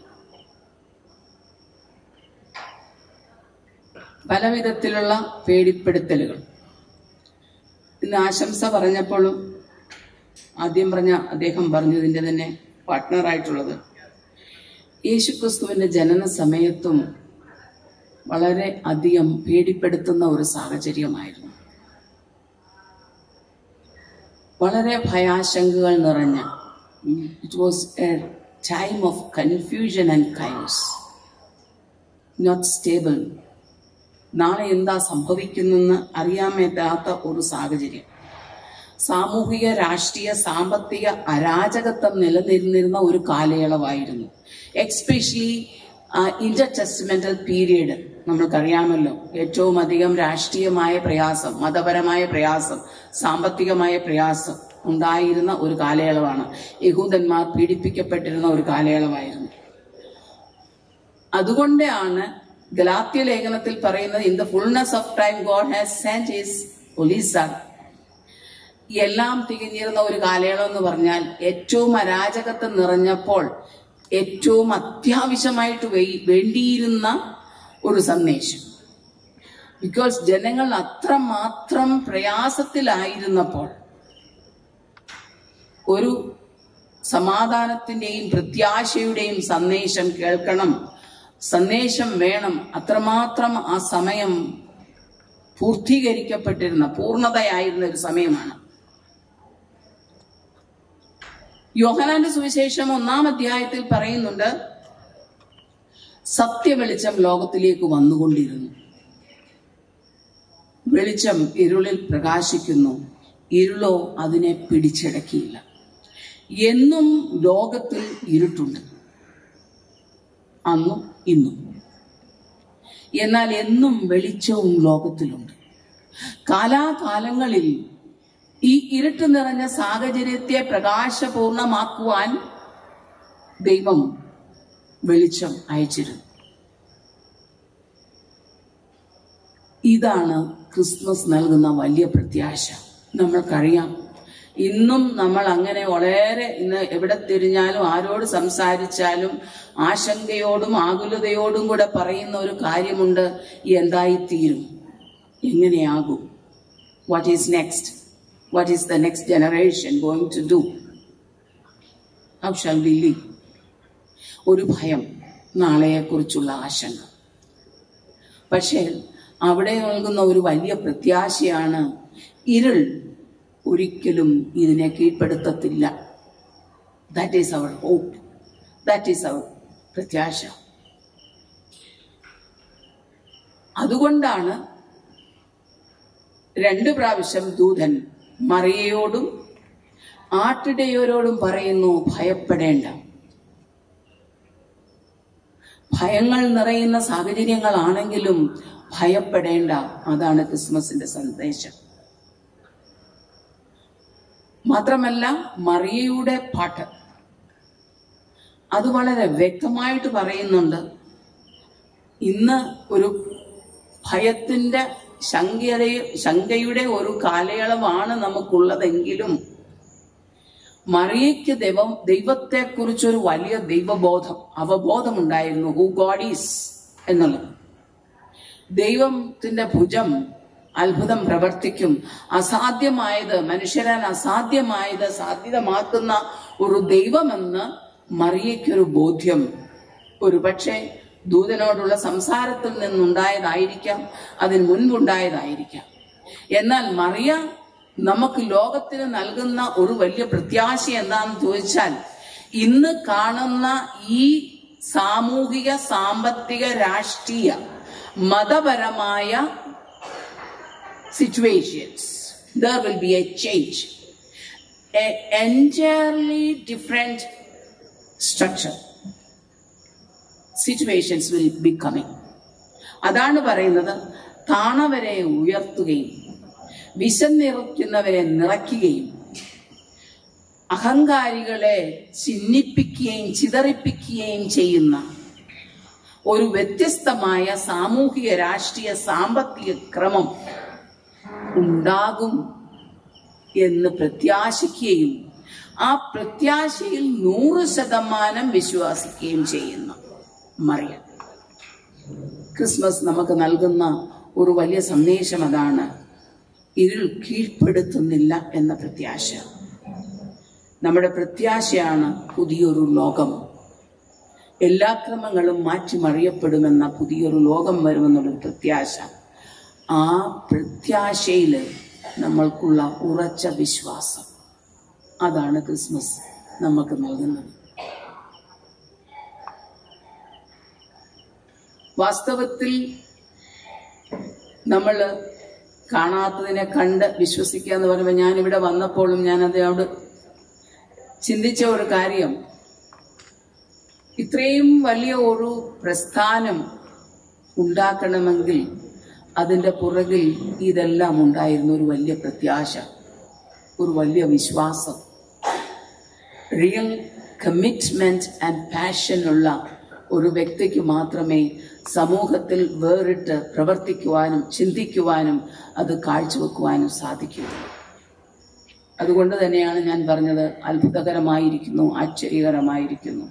Speaker 9: പല വിധത്തിലുള്ള പേടിപ്പെടുത്തലുകൾ ഇന്ന് ആശംസ പറഞ്ഞപ്പോഴും ആദ്യം പറഞ്ഞ അദ്ദേഹം പറഞ്ഞതിന്റെ തന്നെ പാർട്ട്ണറായിട്ടുള്ളത് യേശുക്രിസ്തുവിന്റെ ജനന സമയത്തും വളരെ അധികം പേടിപ്പെടുത്തുന്ന ഒരു സാഹചര്യമായിരുന്നു വളരെ ഭയാശങ്കകൾ നിറഞ്ഞ it was a time of confusion and chaos not stable നാളെ എന്താ സംഭവിക്കുന്നെന്ന് അറിയാൻ മേറ്റാത്ത ഒരു സാഹചര്യം സാമൂഹിക രാഷ്ട്രീയ സാമ്പത്തിക അരാജകത്വം നിലനിന്നിരുന്ന ഒരു കാലയളവായിരുന്നു എക്സ്പെഷ്യലി ഇന്റർ ടെസ്റ്റ്മെന്റൽ പീരീഡ് നമ്മൾക്കറിയാമല്ലോ ഏറ്റവും അധികം രാഷ്ട്രീയമായ പ്രയാസം മതപരമായ പ്രയാസം സാമ്പത്തികമായ പ്രയാസം ഉണ്ടായിരുന്ന ഒരു കാലയളവാണ് യഹൂദന്മാർ പീഡിപ്പിക്കപ്പെട്ടിരുന്ന ഒരു കാലയളവായിരുന്നു അതുകൊണ്ടാണ് ഗലാത്യ ലേഖനത്തിൽ പറയുന്നത് in the fullness of time God has send his പോലീസ് എല്ലാം തികഞ്ഞിരുന്ന ഒരു കാലയളവ് എന്ന് പറഞ്ഞാൽ ഏറ്റവും അരാജകത്വം നിറഞ്ഞപ്പോൾ ഏറ്റവും അത്യാവശ്യമായിട്ട് വേ- വേണ്ടിയിരുന്ന ഒരു സന്ദേശം ബിക്കോസ് ജനങ്ങൾ അത്രമാത്രം പ്രയാസത്തിലായിരുന്നപ്പോൾ ഒരു സമാധാനത്തിന്റെയും പ്രത്യാശയുടെയും സന്ദേശം കേൾക്കണം സന്ദേശം വേണം അത്രമാത്രം ആ സമയം പൂർത്തീകരിക്കപ്പെട്ടിരുന്ന പൂർണ്ണതയായിരുന്ന ഒരു സമയമാണ് യോഹനാന്റെ സുവിശേഷം ഒന്നാം അധ്യായത്തിൽ പറയുന്നുണ്ട് സത്യവെളിച്ചം ലോകത്തിലേക്ക് വന്നുകൊണ്ടിരുന്നു വെളിച്ചം ഇരുളിൽ പ്രകാശിക്കുന്നു ഇരുളോ അതിനെ പിടിച്ചടക്കിയില്ല എന്നും ലോകത്തിൽ ഇരുട്ടുണ്ട് അന്നും ഇന്നും എന്നാൽ എന്നും വെളിച്ചവും ലോകത്തിലുണ്ട് കാലാകാലങ്ങളിൽ ഈ ഇരുട്ട് നിറഞ്ഞ സാഹചര്യത്തെ പ്രകാശപൂർണമാക്കുവാൻ ദൈവം വെളിച്ചം അയച്ചിരുന്നു ഇതാണ് ക്രിസ്മസ് നൽകുന്ന വലിയ പ്രത്യാശ നമ്മൾക്കറിയാം ഇന്നും നമ്മൾ അങ്ങനെ വളരെ ഇന്ന് എവിടെ തിരിഞ്ഞാലും ആരോട് സംസാരിച്ചാലും ആശങ്കയോടും ആകുലതയോടും കൂടെ പറയുന്ന ഒരു കാര്യമുണ്ട് എന്തായിത്തീരും എങ്ങനെയാകും what is next what is the next generation going to do how shall we live ഒരു ഭയം നാളെയെക്കുറിച്ചുള്ള ആശങ്ക പക്ഷേ അവിടെ നൽകുന്ന ഒരു വലിയ പ്രത്യാശയാണ് ഇരുൾ ഒരിക്കലും ഇതിനെ കീഴ്പ്പെടുത്തത്തില്ല that is our hope that is our പ്രത്യാശ അതുകൊണ്ടാണ് രണ്ട് പ്രാവശ്യം ദൂതൻ മറിയയോടും ആട്ടിടയോരോടും പറയുന്നു ഭയപ്പെടേണ്ട ഭയങ്ങൾ നിറയുന്ന സാഹചര്യങ്ങളാണെങ്കിലും ഭയപ്പെടേണ്ട അതാണ് ക്രിസ്മസിന്റെ സന്ദേശം മാത്രമല്ല മറിയയുടെ പാട്ട് അത് വളരെ വ്യക്തമായിട്ട് പറയുന്നുണ്ട് ഇന്ന് ഒരു ഭയത്തിന്റെ ശങ്കയുടെ ശങ്കയുടെ ഒരു കാലയളവാണ് നമുക്കുള്ളതെങ്കിലും മറിയയ്ക്ക് ദൈവം ദൈവത്തെക്കുറിച്ചൊരു വലിയ ദൈവബോധം അവബോധം ഉണ്ടായിരുന്നു ഹു ഗോഡ് ഈസ് എന്നുള്ളത് ദൈവത്തിന്റെ ഭുജം അത്ഭുതം പ്രവർത്തിക്കും അസാധ്യമായത് മനുഷ്യരാൽ അസാധ്യമായത് സാധ്യതമാക്കുന്ന ഒരു ദൈവമെന്ന് മറിയയ്ക്കൊരു ബോധ്യം ഒരു പക്ഷേ ദൂതനോടുള്ള സംസാരത്തിൽ നിന്നുണ്ടായതായിരിക്കാം അതിന് മുൻപുണ്ടായതായിരിക്കാം എന്നാൽ മറിയ നമുക്ക് ലോകത്തിന് നൽകുന്ന ഒരു വലിയ പ്രത്യാശ എന്താണെന്ന് ചോദിച്ചാൽ ഇന്ന് കാണുന്ന ഈ സാമൂഹിക സാമ്പത്തിക രാഷ്ട്രീയ മതപരമായ situations, there will be a change. A entirely different structure. Situations will be coming. അതാണ് പറയുന്നത് താണവരെ ഉയർത്തുകയും വിശന്നിറക്കുന്നവരെ നിറയ്ക്കുകയും അഹങ്കാരികളെ ചിഹ്നിപ്പിക്കുകയും ചിതറിപ്പിക്കുകയും ചെയ്യുന്ന ഒരു വ്യത്യസ്തമായ സാമൂഹിക രാഷ്ട്രീയ സാമ്പത്തിക ക്രമം ഉണ്ടാകും എന്ന് പ്രത്യാശിക്കുകയും ആ പ്രത്യാശയിൽ നൂറ് ശതമാനം വിശ്വസിക്കുകയും ചെയ്യുന്നു മറിയ ക്രിസ്മസ് നമുക്ക് നൽകുന്ന ഒരു വലിയ സന്ദേശം അതാണ് ഇരുൾ കീഴ്പ്പെടുത്തുന്നില്ല എന്ന പ്രത്യാശ നമ്മുടെ പ്രത്യാശയാണ് പുതിയൊരു ലോകം എല്ലാ ക്രമങ്ങളും മാറ്റിമറിയപ്പെടുമെന്ന പുതിയൊരു ലോകം വരുമെന്നുള്ള പ്രത്യാശ ആ പ്രത്യാശയിൽ നമ്മൾക്കുള്ള ഉറച്ച വിശ്വാസം അതാണ് ക്രിസ്മസ് നമുക്ക് നൽകുന്നത് വാസ്തവത്തിൽ നമ്മൾ കാണാത്തതിനെ കണ്ട് വിശ്വസിക്കുക എന്ന് പറയുമ്പോൾ ഞാൻ ഇവിടെ വന്നപ്പോഴും ഞാൻ അതോട് ചിന്തിച്ച ഒരു കാര്യം ഇത്രയും വലിയ ഒരു പ്രസ്ഥാനം ഉണ്ടാക്കണമെങ്കിൽ അതിൻ്റെ പുറകിൽ ഇതെല്ലാം ഉണ്ടായിരുന്നു ഒരു വലിയ പ്രത്യാശ ഒരു വലിയ വിശ്വാസം റിയൽ കമ്മിറ്റ്മെന്റ് ആൻഡ് പാഷനുള്ള ഒരു വ്യക്തിക്ക് മാത്രമേ സമൂഹത്തിൽ വേറിട്ട് പ്രവർത്തിക്കുവാനും ചിന്തിക്കുവാനും അത് കാഴ്ചവെക്കുവാനും സാധിക്കൂ അതുകൊണ്ട് തന്നെയാണ് ഞാൻ പറഞ്ഞത് അത്ഭുതകരമായിരിക്കുന്നു ആശ്ചര്യകരമായിരിക്കുന്നു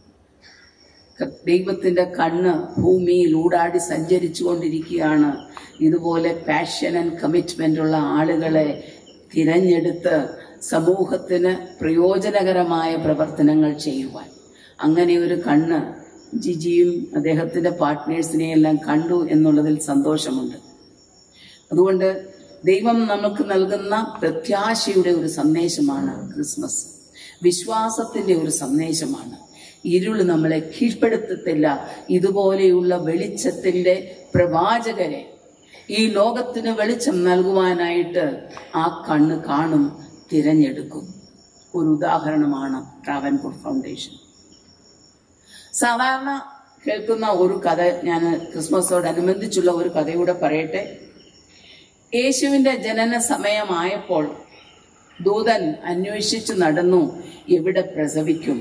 Speaker 9: ക- ദൈവത്തിന്റെ കണ്ണ് ഭൂമിയിൽ ഊടാടി സഞ്ചരിച്ചു കൊണ്ടിരിക്കുകയാണ് ഇതുപോലെ പാഷൻ ആൻഡ് കമ്മിറ്റ്മെന്റ് ഉള്ള ആളുകളെ തിരഞ്ഞെടുത്ത് സമൂഹത്തിന് പ്രയോജനകരമായ പ്രവർത്തനങ്ങൾ ചെയ്യുവാൻ അങ്ങനെ ഒരു കണ്ണ് ജിജിയും അദ്ദേഹത്തിന്റെ പാർട്ട്നേഴ്സിനെ എല്ലാം കണ്ടു എന്നുള്ളതിൽ സന്തോഷമുണ്ട് അതുകൊണ്ട് ദൈവം നമുക്ക് നൽകുന്ന പ്രത്യാശയുടെ ഒരു സന്ദേശമാണ് ക്രിസ്മസ് വിശ്വാസത്തിന്റെ ഒരു സന്ദേശമാണ് ഇരുൾ നമ്മളെ കീഴ്പ്പെടുത്തത്തില്ല ഇതുപോലെയുള്ള വെളിച്ചത്തിന്റെ പ്രവാചകരെ ഈ ലോകത്തിന് വെളിച്ചം നൽകുവാനായിട്ട് ആ കണ്ണ് കാണും തിരഞ്ഞെടുക്കും ഒരു ഉദാഹരണമാണ് ട്രാവൻകൂർ ഫൗണ്ടേഷൻ സാധാരണ കേൾക്കുന്ന ഒരു കഥ ഞാൻ ക്രിസ്മസോടനുബന്ധിച്ചുള്ള ഒരു കഥയൂടെ പറയട്ടെ യേശുവിന്റെ ജനന സമയമായപ്പോൾ ദൂതൻ അന്വേഷിച്ചു നടന്നു എവിടെ പ്രസവിക്കും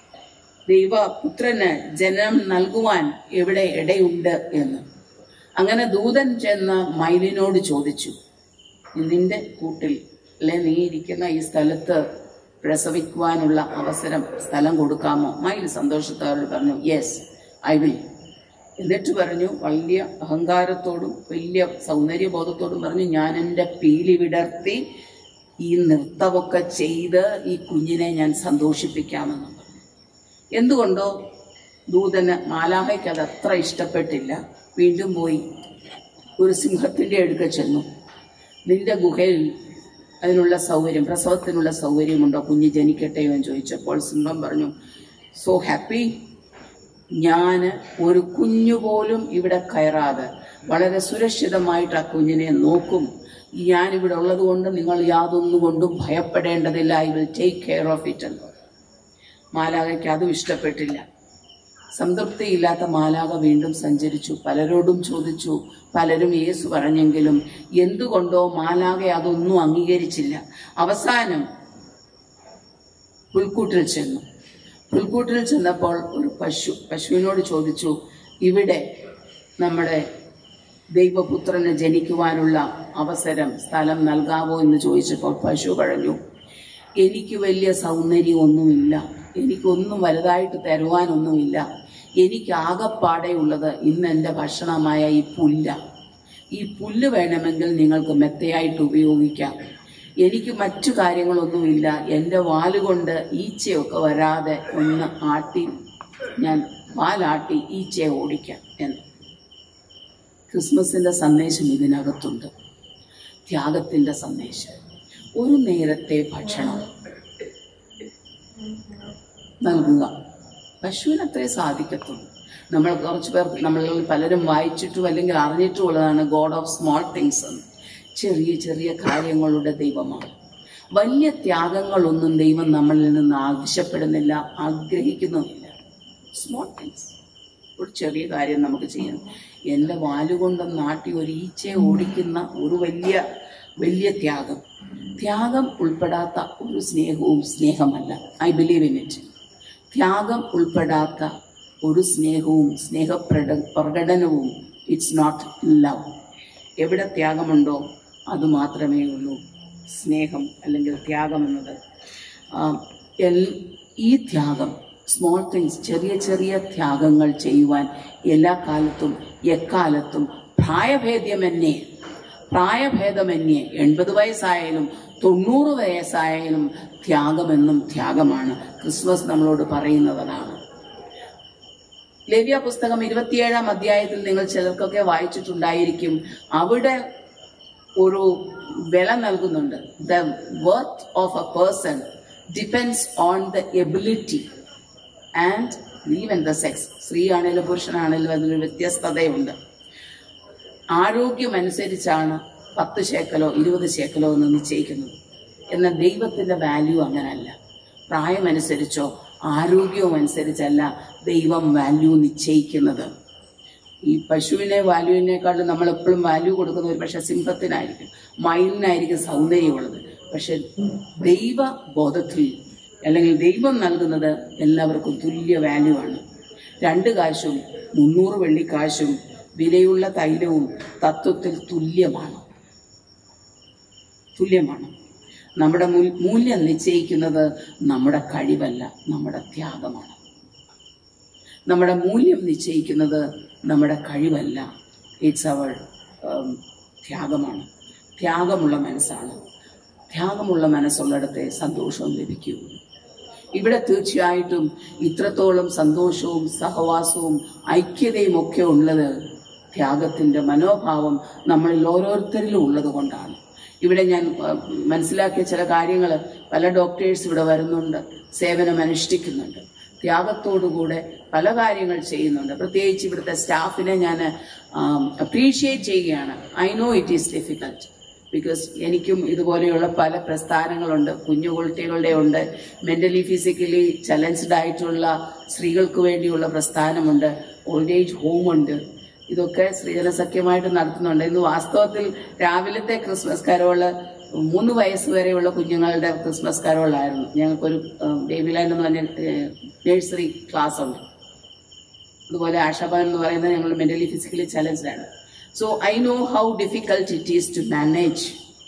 Speaker 9: ദൈവപുത്രന് ജനം നൽകുവാൻ എവിടെ ഇടയുണ്ട് എന്ന് അങ്ങനെ ദൂതൻ ചെന്ന് മയിലിനോട് ചോദിച്ചു നിന്റെ കൂട്ടിൽ അല്ലെ നീ ഇരിക്കുന്ന ഈ സ്ഥലത്ത് പ്രസവിക്കുവാനുള്ള അവസരം സ്ഥലം കൊടുക്കാമോ മയിൽ സന്തോഷത്തോട് പറഞ്ഞു യെസ് ഐ വിൽ എന്നിട്ട് പറഞ്ഞു വലിയ അഹങ്കാരത്തോടും വലിയ സൗന്ദര്യബോധത്തോടും പറഞ്ഞു ഞാൻ എൻ്റെ പീലി വിടർത്തി ഈ നൃത്തമൊക്കെ ചെയ്ത് ഈ കുഞ്ഞിനെ ഞാൻ സന്തോഷിപ്പിക്കാമെന്ന് പറഞ്ഞു. എന്തുകൊണ്ടോ ദൂതന് മാലാഹയ്ക്ക് അത് അത്ര ഇഷ്ടപ്പെട്ടില്ല വീണ്ടും പോയി ഒരു സിംഹത്തിന്റെ അടുക്ക ചെന്നു നിന്റെ ഗുഹയിൽ അതിനുള്ള സൗകര്യം പ്രസവത്തിനുള്ള സൗകര്യമുണ്ടോ കുഞ്ഞ് ജനിക്കട്ടെയോ എന്ന് ചോദിച്ചപ്പോൾ സിംഹം പറഞ്ഞു സോ ഹാപ്പി ഞാൻ ഒരു കുഞ്ഞു പോലും ഇവിടെ കയറാതെ വളരെ സുരക്ഷിതമായിട്ട് ആ കുഞ്ഞിനെ നോക്കും ഞാനിവിടെ ഉള്ളത് കൊണ്ട് നിങ്ങൾ യാതൊന്നും കൊണ്ടും ഭയപ്പെടേണ്ടതില്ല I will take care of it എന്ന് പറഞ്ഞു. മാലാകയ്ക്ക് അതും ഇഷ്ടപ്പെട്ടില്ല സംതൃപ്തിയില്ലാത്ത മാലാക വീണ്ടും സഞ്ചരിച്ചു പലരോടും ചോദിച്ചു പലരും യേസു പറഞ്ഞെങ്കിലും എന്തുകൊണ്ടോ മാലാക അതൊന്നും അംഗീകരിച്ചില്ല അവസാനം പുൽക്കൂട്ടിൽ ചെന്നു പുൽക്കൂട്ടിൽ ചെന്നപ്പോൾ ഒരു പശു പശുവിനോട് ചോദിച്ചു ഇവിടെ നമ്മുടെ ദൈവപുത്രന് ജനിക്കുവാനുള്ള അവസരം സ്ഥലം നൽകാവോ എന്ന് ചോദിച്ചപ്പോൾ പശു പറഞ്ഞു എനിക്ക് വലിയ സൗന്ദര്യമൊന്നുമില്ല എനിക്കൊന്നും വലുതായിട്ട് തരുവാനൊന്നുമില്ല എനിക്ക് ആകപ്പാടെ ഉള്ളത് ഇന്ന് എൻ്റെ ഭക്ഷണമായ ഈ പുല്ല ഈ പുല്ല് വേണമെങ്കിൽ നിങ്ങൾക്ക് മെത്തയായിട്ട് ഉപയോഗിക്കാം എനിക്ക് മറ്റു കാര്യങ്ങളൊന്നുമില്ല എൻ്റെ വാലുകൊണ്ട് ഈച്ചയൊക്കെ വരാതെ ഒന്ന് ആട്ടി ഞാൻ വാലാട്ടി ഈച്ചയെ ഓടിക്കാം എന്ന് ക്രിസ്മസിന്റെ സന്ദേശം ഇതിനകത്തുണ്ട് ത്യാഗത്തിന്റെ സന്ദേശം ഒരു നേരത്തെ ഭക്ഷണം നൽകുക പശുവിനത്രേ സാധിക്കത്തുള്ളൂ നമ്മൾ കുറച്ച് പേർ നമ്മൾ പലരും വായിച്ചിട്ടും അല്ലെങ്കിൽ അറിഞ്ഞിട്ടും ഉള്ളതാണ് ഗോഡ് ഓഫ് സ്മോൾ തിങ്സ് എന്ന് ചെറിയ ചെറിയ കാര്യങ്ങളുടെ ദൈവമാണ് വലിയ ത്യാഗങ്ങളൊന്നും ദൈവം നമ്മളിൽ നിന്ന് ആവശ്യപ്പെടുന്നില്ല ആഗ്രഹിക്കുന്നുമില്ല സ്മോൾ തിങ്സ് ഒരു ചെറിയ കാര്യം നമുക്ക് ചെയ്യണം എൻ്റെ വാലുകൊണ്ട് നാട്ടി ഒരു ഈച്ചയെ ഓടിക്കുന്ന ഒരു വലിയ വലിയ ത്യാഗം ത്യാഗം ഉൾപ്പെടാത്ത ഒരു സ്നേഹവും സ്നേഹമല്ല ഐ ബിലീവ് ഇൻ ഇറ്റ് ത്യാഗം ഉൾപ്പെടാത്ത ഒരു സ്നേഹവും സ്നേഹപ്രട പ്രകടനവും ഇറ്റ്സ് നോട്ട് ലവ് എവിടെ ത്യാഗമുണ്ടോ അത് മാത്രമേ ഉള്ളൂ സ്നേഹം അല്ലെങ്കിൽ ത്യാഗം എന്നത് ആ, എൽ- ഈ ത്യാഗം സ്മോൾ തിങ്സ് ചെറിയ ചെറിയ ത്യാഗങ്ങൾ ചെയ്യുവാൻ എല്ലാ കാലത്തും എക്കാലത്തും പ്രായഭേദ്യമന്യേ പ്രായഭേദമന്യേ എൺപത് വയസ്സായാലും തൊണ്ണൂറ് വയസ്സായാലും ത്യാഗമെന്നും ത്യാഗമാണ് ക്രിസ്മസ് നമ്മളോട് പറയുന്നതാണ് ലേവ്യ പുസ്തകം ഇരുപത്തിയേഴാം അധ്യായത്തിൽ നിങ്ങൾ ചിലർക്കൊക്കെ വായിച്ചിട്ടുണ്ടായിരിക്കും അവിടെ ഒരു വില നൽകുന്നുണ്ട് the worth of a person depends on the ability and even the sex സ്ത്രീ ആണെങ്കിലും പുരുഷനാണെങ്കിലും അതിലൊരു വ്യത്യസ്തതയുണ്ട് ആരോഗ്യം അനുസരിച്ചാണ് പത്ത് ശേക്കലോ ഇരുപത് ശേക്കലോ എന്ന് നിശ്ചയിക്കുന്നത് എന്നാൽ ദൈവത്തിന്റെ വാല്യൂ അങ്ങനല്ല പ്രായമനുസരിച്ചോ ആരോഗ്യവും അനുസരിച്ചല്ല ദൈവം വാല്യൂ നിശ്ചയിക്കുന്നത് ഈ പശുവിനെ വാല്യൂവിനേക്കാളും നമ്മൾ എപ്പോഴും വാല്യൂ കൊടുക്കുന്ന ഒരു പക്ഷെ സിംഹത്തിനായിരിക്കും മയിലിനായിരിക്കും സൗന്ദര്യമുള്ളത് പക്ഷെ ദൈവ ബോധത്തിൽ അല്ലെങ്കിൽ ദൈവം നൽകുന്നത് എല്ലാവർക്കും തുല്യ വാല്യൂ ആണ് രണ്ട് കാശും മുന്നൂറ് വെള്ളിക്കാശും വിലയുള്ള തൈലവും തത്വത്തിൽ തുല്യമാണ് തുല്യമാണ് നമ്മുടെ മൂൽ- മൂല്യം നിശ്ചയിക്കുന്നത് നമ്മുടെ കഴിവല്ല നമ്മുടെ ത്യാഗമാണ് നമ്മുടെ മൂല്യം നിശ്ചയിക്കുന്നത് നമ്മുടെ കഴിവല്ല ഇറ്റ്സ് അവർ ത്യാഗമാണ് ത്യാഗമുള്ള മനസ്സാണ് ത്യാഗമുള്ള മനസ്സുള്ളിടത്തെ സന്തോഷവും ലഭിക്കൂ ഇവിടെ തീർച്ചയായിട്ടും ഇത്രത്തോളം സന്തോഷവും സഹവാസവും ഐക്യതയും ഒക്കെ ഉള്ളത് ത്യാഗത്തിന്റെ മനോഭാവം നമ്മളിൽ ഓരോരുത്തരിലും ഉള്ളത് കൊണ്ടാണ് ഇവിടെ ഞാൻ ആ, മനസ്സിലാക്കിയ ചില കാര്യങ്ങൾ പല ഡോക്ടേഴ്സ് ഇവിടെ വരുന്നുണ്ട് സേവനം അനുഷ്ഠിക്കുന്നുണ്ട് ത്യാഗത്തോടുകൂടെ പല കാര്യങ്ങൾ ചെയ്യുന്നുണ്ട് പ്രത്യേകിച്ച് ഇവിടുത്തെ സ്റ്റാഫിനെ ഞാൻ അപ്രീഷിയേറ്റ് ചെയ്യുകയാണ് I know it is difficult because എനിക്കും ഇതുപോലെയുള്ള പല പ്രസ്ഥാനങ്ങളുണ്ട് കുഞ്ഞു കുട്ടികളുടെ ഉണ്ട് മെന്റലി ഫിസിക്കലി ചലഞ്ച്ഡ് ആയിട്ടുള്ള സ്ത്രീകൾക്ക് വേണ്ടിയുള്ള പ്രസ്ഥാനമുണ്ട് ഓൾഡ് ഏജ് ഹോമുണ്ട് ഇതൊക്കെ സ്ത്രീജന സഖ്യമായിട്ട് നടത്തുന്നുണ്ട് ഇന്ന് വാസ്തവത്തിൽ രാവിലത്തെ ക്രിസ്മസ് കരോള് മൂന്ന് വയസ്സ് വരെയുള്ള കുഞ്ഞുങ്ങളുടെ ക്രിസ്മസ് കരോളായിരുന്നു ഞങ്ങൾക്കൊരു ബേബി ലാൻഡ് എന്ന് പറഞ്ഞ നഴ്സറി ക്ലാസ് ഉണ്ട് അതുപോലെ ആശാഭവൻ എന്ന് പറയുന്നത് ഞങ്ങൾ മെന്റലി ഫിസിക്കലി ചലഞ്ച്ഡ് ആണ് so I know how difficult it is to manage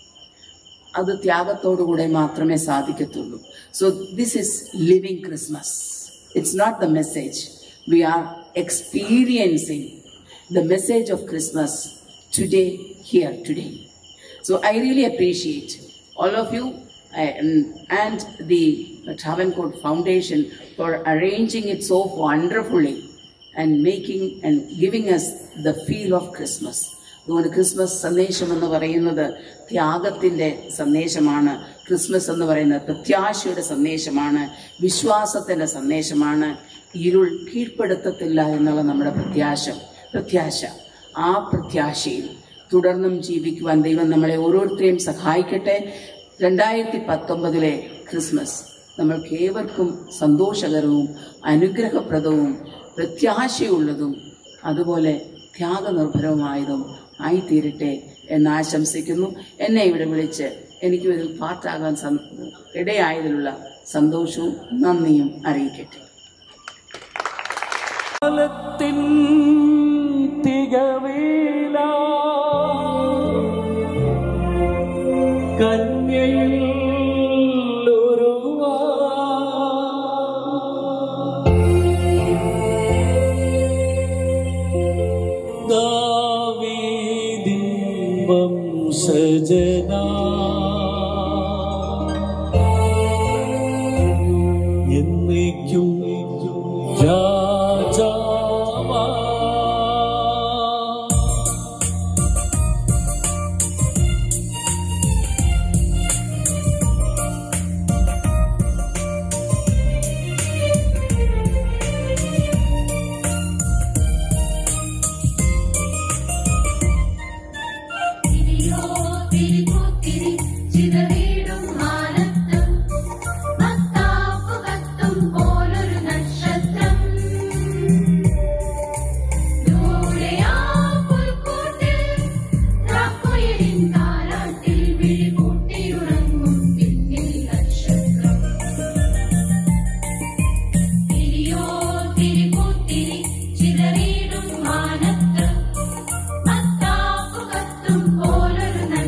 Speaker 9: അത് ത്യാഗത്തോടുകൂടെ മാത്രമേ സാധിക്കത്തുള്ളൂ so this is living Christmas it's not the message we are experiencing the message of Christmas today here today so I really appreciate all of you uh, and, and the Travancore Foundation for arranging it so wonderfully and making and giving us the feel of Christmas. അതുകൊണ്ട് Christmas സന്ദേശം എന്ന് പറയുന്നത് ത്യാഗത്തിൻ്റെ സന്ദേശമാണ് Christmas എന്ന് പറയുന്നത് പ്രത്യാശയുടെ സന്ദേശമാണ് വിശ്വാസത്തിൻ്റെ സന്ദേശമാണ് ഇരുൾ കീഴ്പ്പെടുത്തത്തില്ല എന്നുള്ള നമ്മുടെ പ്രത്യാശ പ്രത്യാശ ആ പ്രത്യാശയിൽ തുടർന്നും ജീവിക്കുവാൻ ദൈവം നമ്മളെ ഓരോരുത്തരെയും സഹായിക്കട്ടെ രണ്ടായിരത്തി പത്തൊമ്പതിലെ ക്രിസ്മസ് നമ്മൾക്ക് ഏവർക്കും സന്തോഷകരവും അനുഗ്രഹപ്രദവും പ്രത്യാശയുള്ളതും അതുപോലെ ത്യാഗനിർഭരവുമായതും ആയിത്തീരട്ടെ എന്ന് ആശംസിക്കുന്നു എന്നെ ഇവിടെ വിളിച്ച് എനിക്ക് ഇതിൽ പാർട്ടാകാൻ സം- ഇടയായതിലുള്ള സന്തോഷവും നന്ദിയും അറിയിക്കട്ടെ
Speaker 3: കാലത്തിൻ തികവേല കന്യയിൽ ഒരുവാ ദാവീദിൻ വംശജനാ എന്നേക്കും രാജാവാ
Speaker 10: തിരിയോ തിരിപൂത്തിരി ചിതറിയിടും മാനത്തും മത്താപ്പു കത്തും പോലൊരു നക്ഷത്രം ദൂരെയാ പുൽക്കൂട്ടിൽ രാക്കുയിലിൻ താരാട്ടിൽ വിഴിപൂട്ടിയുറങ്ങും പിന്നിൽ നക്ഷത്രം തിരിയോ തിരിപൂത്തിരി ചിതറിയിടും മാനത്ത് മത്താപ്പു കത്തും പോലൊരു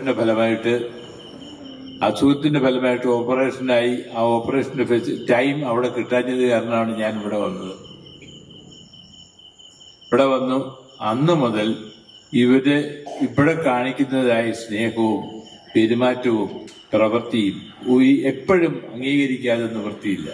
Speaker 11: ഓപ്പറേഷന്റെ ഫലമായിട്ട് അസുഖത്തിന്റെ ഫലമായിട്ട് ഓപ്പറേഷനായി ആ ഓപ്പറേഷന്റെ ഫെസി- ടൈം അവിടെ കിട്ടാഞ്ഞത് കാരണമാണ് ഞാൻ ഇവിടെ വന്നത് ഇവിടെ വന്നു അന്ന് മുതൽ ഇവര് ഇവിടെ കാണിക്കുന്നതായ സ്നേഹവും പെരുമാറ്റവും പ്രവൃത്തിയും ഉയി- എപ്പോഴും അംഗീകരിക്കാതെ നിവൃത്തിയില്ല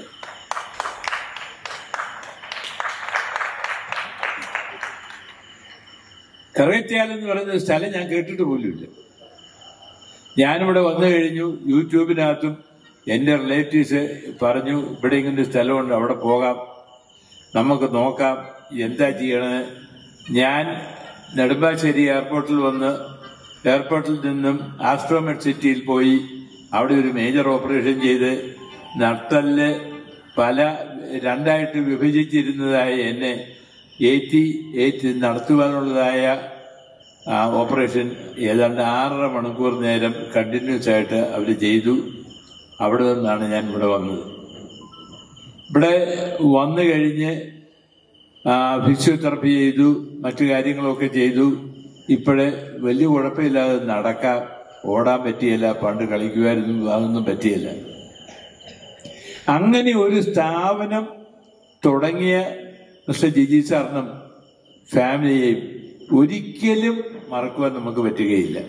Speaker 11: കറേറ്റാൽ എന്ന് പറയുന്ന സ്ഥലം ഞാൻ കേട്ടിട്ട് പോലുമില്ല ഞാനിവിടെ വന്നു കഴിഞ്ഞു യൂട്യൂബിനകത്തും എൻ്റെ റിലേറ്റീവ്സ് പറഞ്ഞു ഇവിടെ ഇങ്ങനെ ഒരു സ്ഥലമുണ്ട് അവിടെ പോകാം നമുക്ക് നോക്കാം എന്താ ചെയ്യണത് ഞാൻ നെടുമ്പാശ്ശേരി എയർപോർട്ടിൽ വന്ന് എയർപോർട്ടിൽ നിന്നും ആസ്ട്രോമെഡ് സിറ്റിയിൽ പോയി അവിടെ ഒരു മേജർ ഓപ്പറേഷൻ ചെയ്ത് നട്ടല് പല രണ്ടായിട്ട് വിഭജിച്ചിരുന്നതായ എന്നെ ഏറ്റി ഏറ്റ് നടത്തുവാനുള്ളതായ ആ ഓപ്പറേഷൻ ഏതാണ്ട് ആറര മണിക്കൂർ നേരം കണ്ടിന്യൂസ് ആയിട്ട് അവർ ചെയ്തു അവിടെ നിന്നാണ് ഞാൻ ഇവിടെ വന്നത് ഇവിടെ വന്നു കഴിഞ്ഞ് ഫിസിയോതെറപ്പി ചെയ്തു മറ്റു കാര്യങ്ങളൊക്കെ ചെയ്തു ഇപ്പോഴേ വലിയ കുഴപ്പമില്ലാതെ നടക്കാം ഓടാൻ പറ്റിയില്ല പണ്ട് കളിക്കുമായിരുന്നു അതൊന്നും പറ്റിയില്ല അങ്ങനെ ഒരു സ്ഥാപനം തുടങ്ങിയ മിസ്റ്റർ ജിജി സാറിനും ഫാമിലിയെയും ഒരിക്കലും മറക്കുവാൻ നമുക്ക് പറ്റുകയില്ല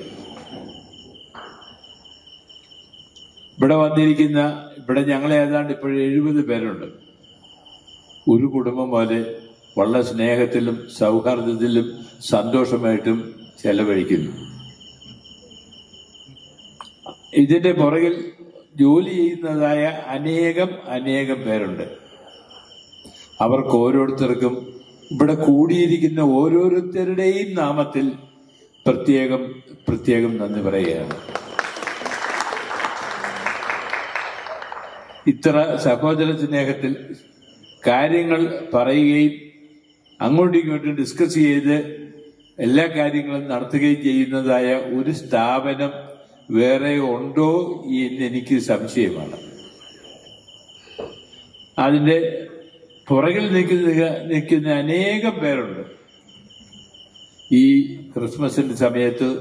Speaker 11: ഇവിടെ വന്നിരിക്കുന്ന ഇവിടെ ഞങ്ങൾ ഏതാണ്ട് ഇപ്പോൾ എഴുപത് പേരുണ്ട് ഒരു കുടുംബം പോലെ വളരെ സ്നേഹത്തിലും സൗഹാർദ്ദത്തിലും സന്തോഷമായിട്ടും ചെലവഴിക്കുന്നു ഇതിന്റെ പുറകിൽ ജോലി ചെയ്യുന്നതായ അനേകം അനേകം പേരുണ്ട് അവർക്ക് ഓരോരുത്തർക്കും ഇവിടെ കൂടിയിരിക്കുന്ന ഓരോരുത്തരുടെയും നാമത്തിൽ പ്രത്യേകം പ്രത്യേകം നന്ദി പറയുകയാണ് ഇത്ര സഹോദര സ്നേഹത്തിൽ കാര്യങ്ങൾ പറയുകയും അങ്ങോട്ടും ഇങ്ങോട്ടും ഡിസ്കസ് ചെയ്ത് എല്ലാ കാര്യങ്ങളും നടത്തുകയും ചെയ്യുന്നതായ ഒരു സ്ഥാപനം വേറെ ഉണ്ടോ എന്ന് എനിക്ക് സംശയമാണ് അതിന്റെ പുറകിൽ നിൽക്കുന്ന നിൽക്കുന്ന അനേകം പേരുണ്ട് ഈ ക്രിസ്മസിന്റെ സമയത്ത്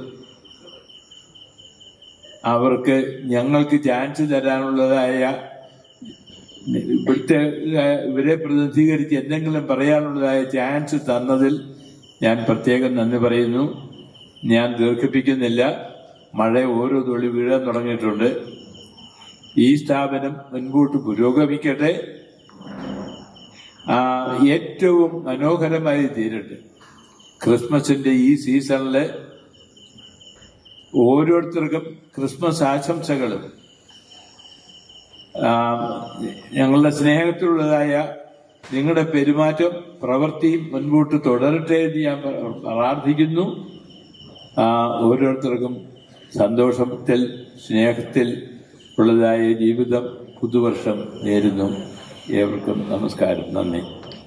Speaker 11: അവർക്ക് ഞങ്ങൾക്ക് ചാൻസ് തരാനുള്ളതായ ഇവിടുത്തെ ഏഹ്, ഇവരെ പ്രതിനിധീകരിച്ച് എന്തെങ്കിലും പറയാനുള്ളതായ ചാൻസ് തന്നതിൽ ഞാൻ പ്രത്യേകം നന്ദി പറയുന്നു ഞാൻ ദീർഘിപ്പിക്കുന്നില്ല മഴ ഓരോ തുള്ളി വീഴാൻ തുടങ്ങിയിട്ടുണ്ട് ഈ സ്ഥാപനം മുൻപോട്ട് പുരോഗമിക്കട്ടെ ആ, ഏറ്റവും മനോഹരമായി തീരട്ടെ ക്രിസ്മസിന്റെ ഈ സീസണില് ഓരോരുത്തർക്കും ക്രിസ്മസ് ആശംസകളും ആ, ഞങ്ങളുടെ സ്നേഹത്തിലുള്ളതായ നിങ്ങളുടെ പെരുമാറ്റം പ്രവൃത്തിയും മുൻപോട്ട് തുടരട്ടെ എന്ന് ഞാൻ പ്ര- പ്രാർത്ഥിക്കുന്നു ആ, ഓരോരുത്തർക്കും സന്തോഷത്തിൽ സ്നേഹത്തിൽ ഉള്ളതായ ജീവിതം പുതുവർഷം നേരുന്നു ഏവർക്കും നമസ്കാരം നന്ദി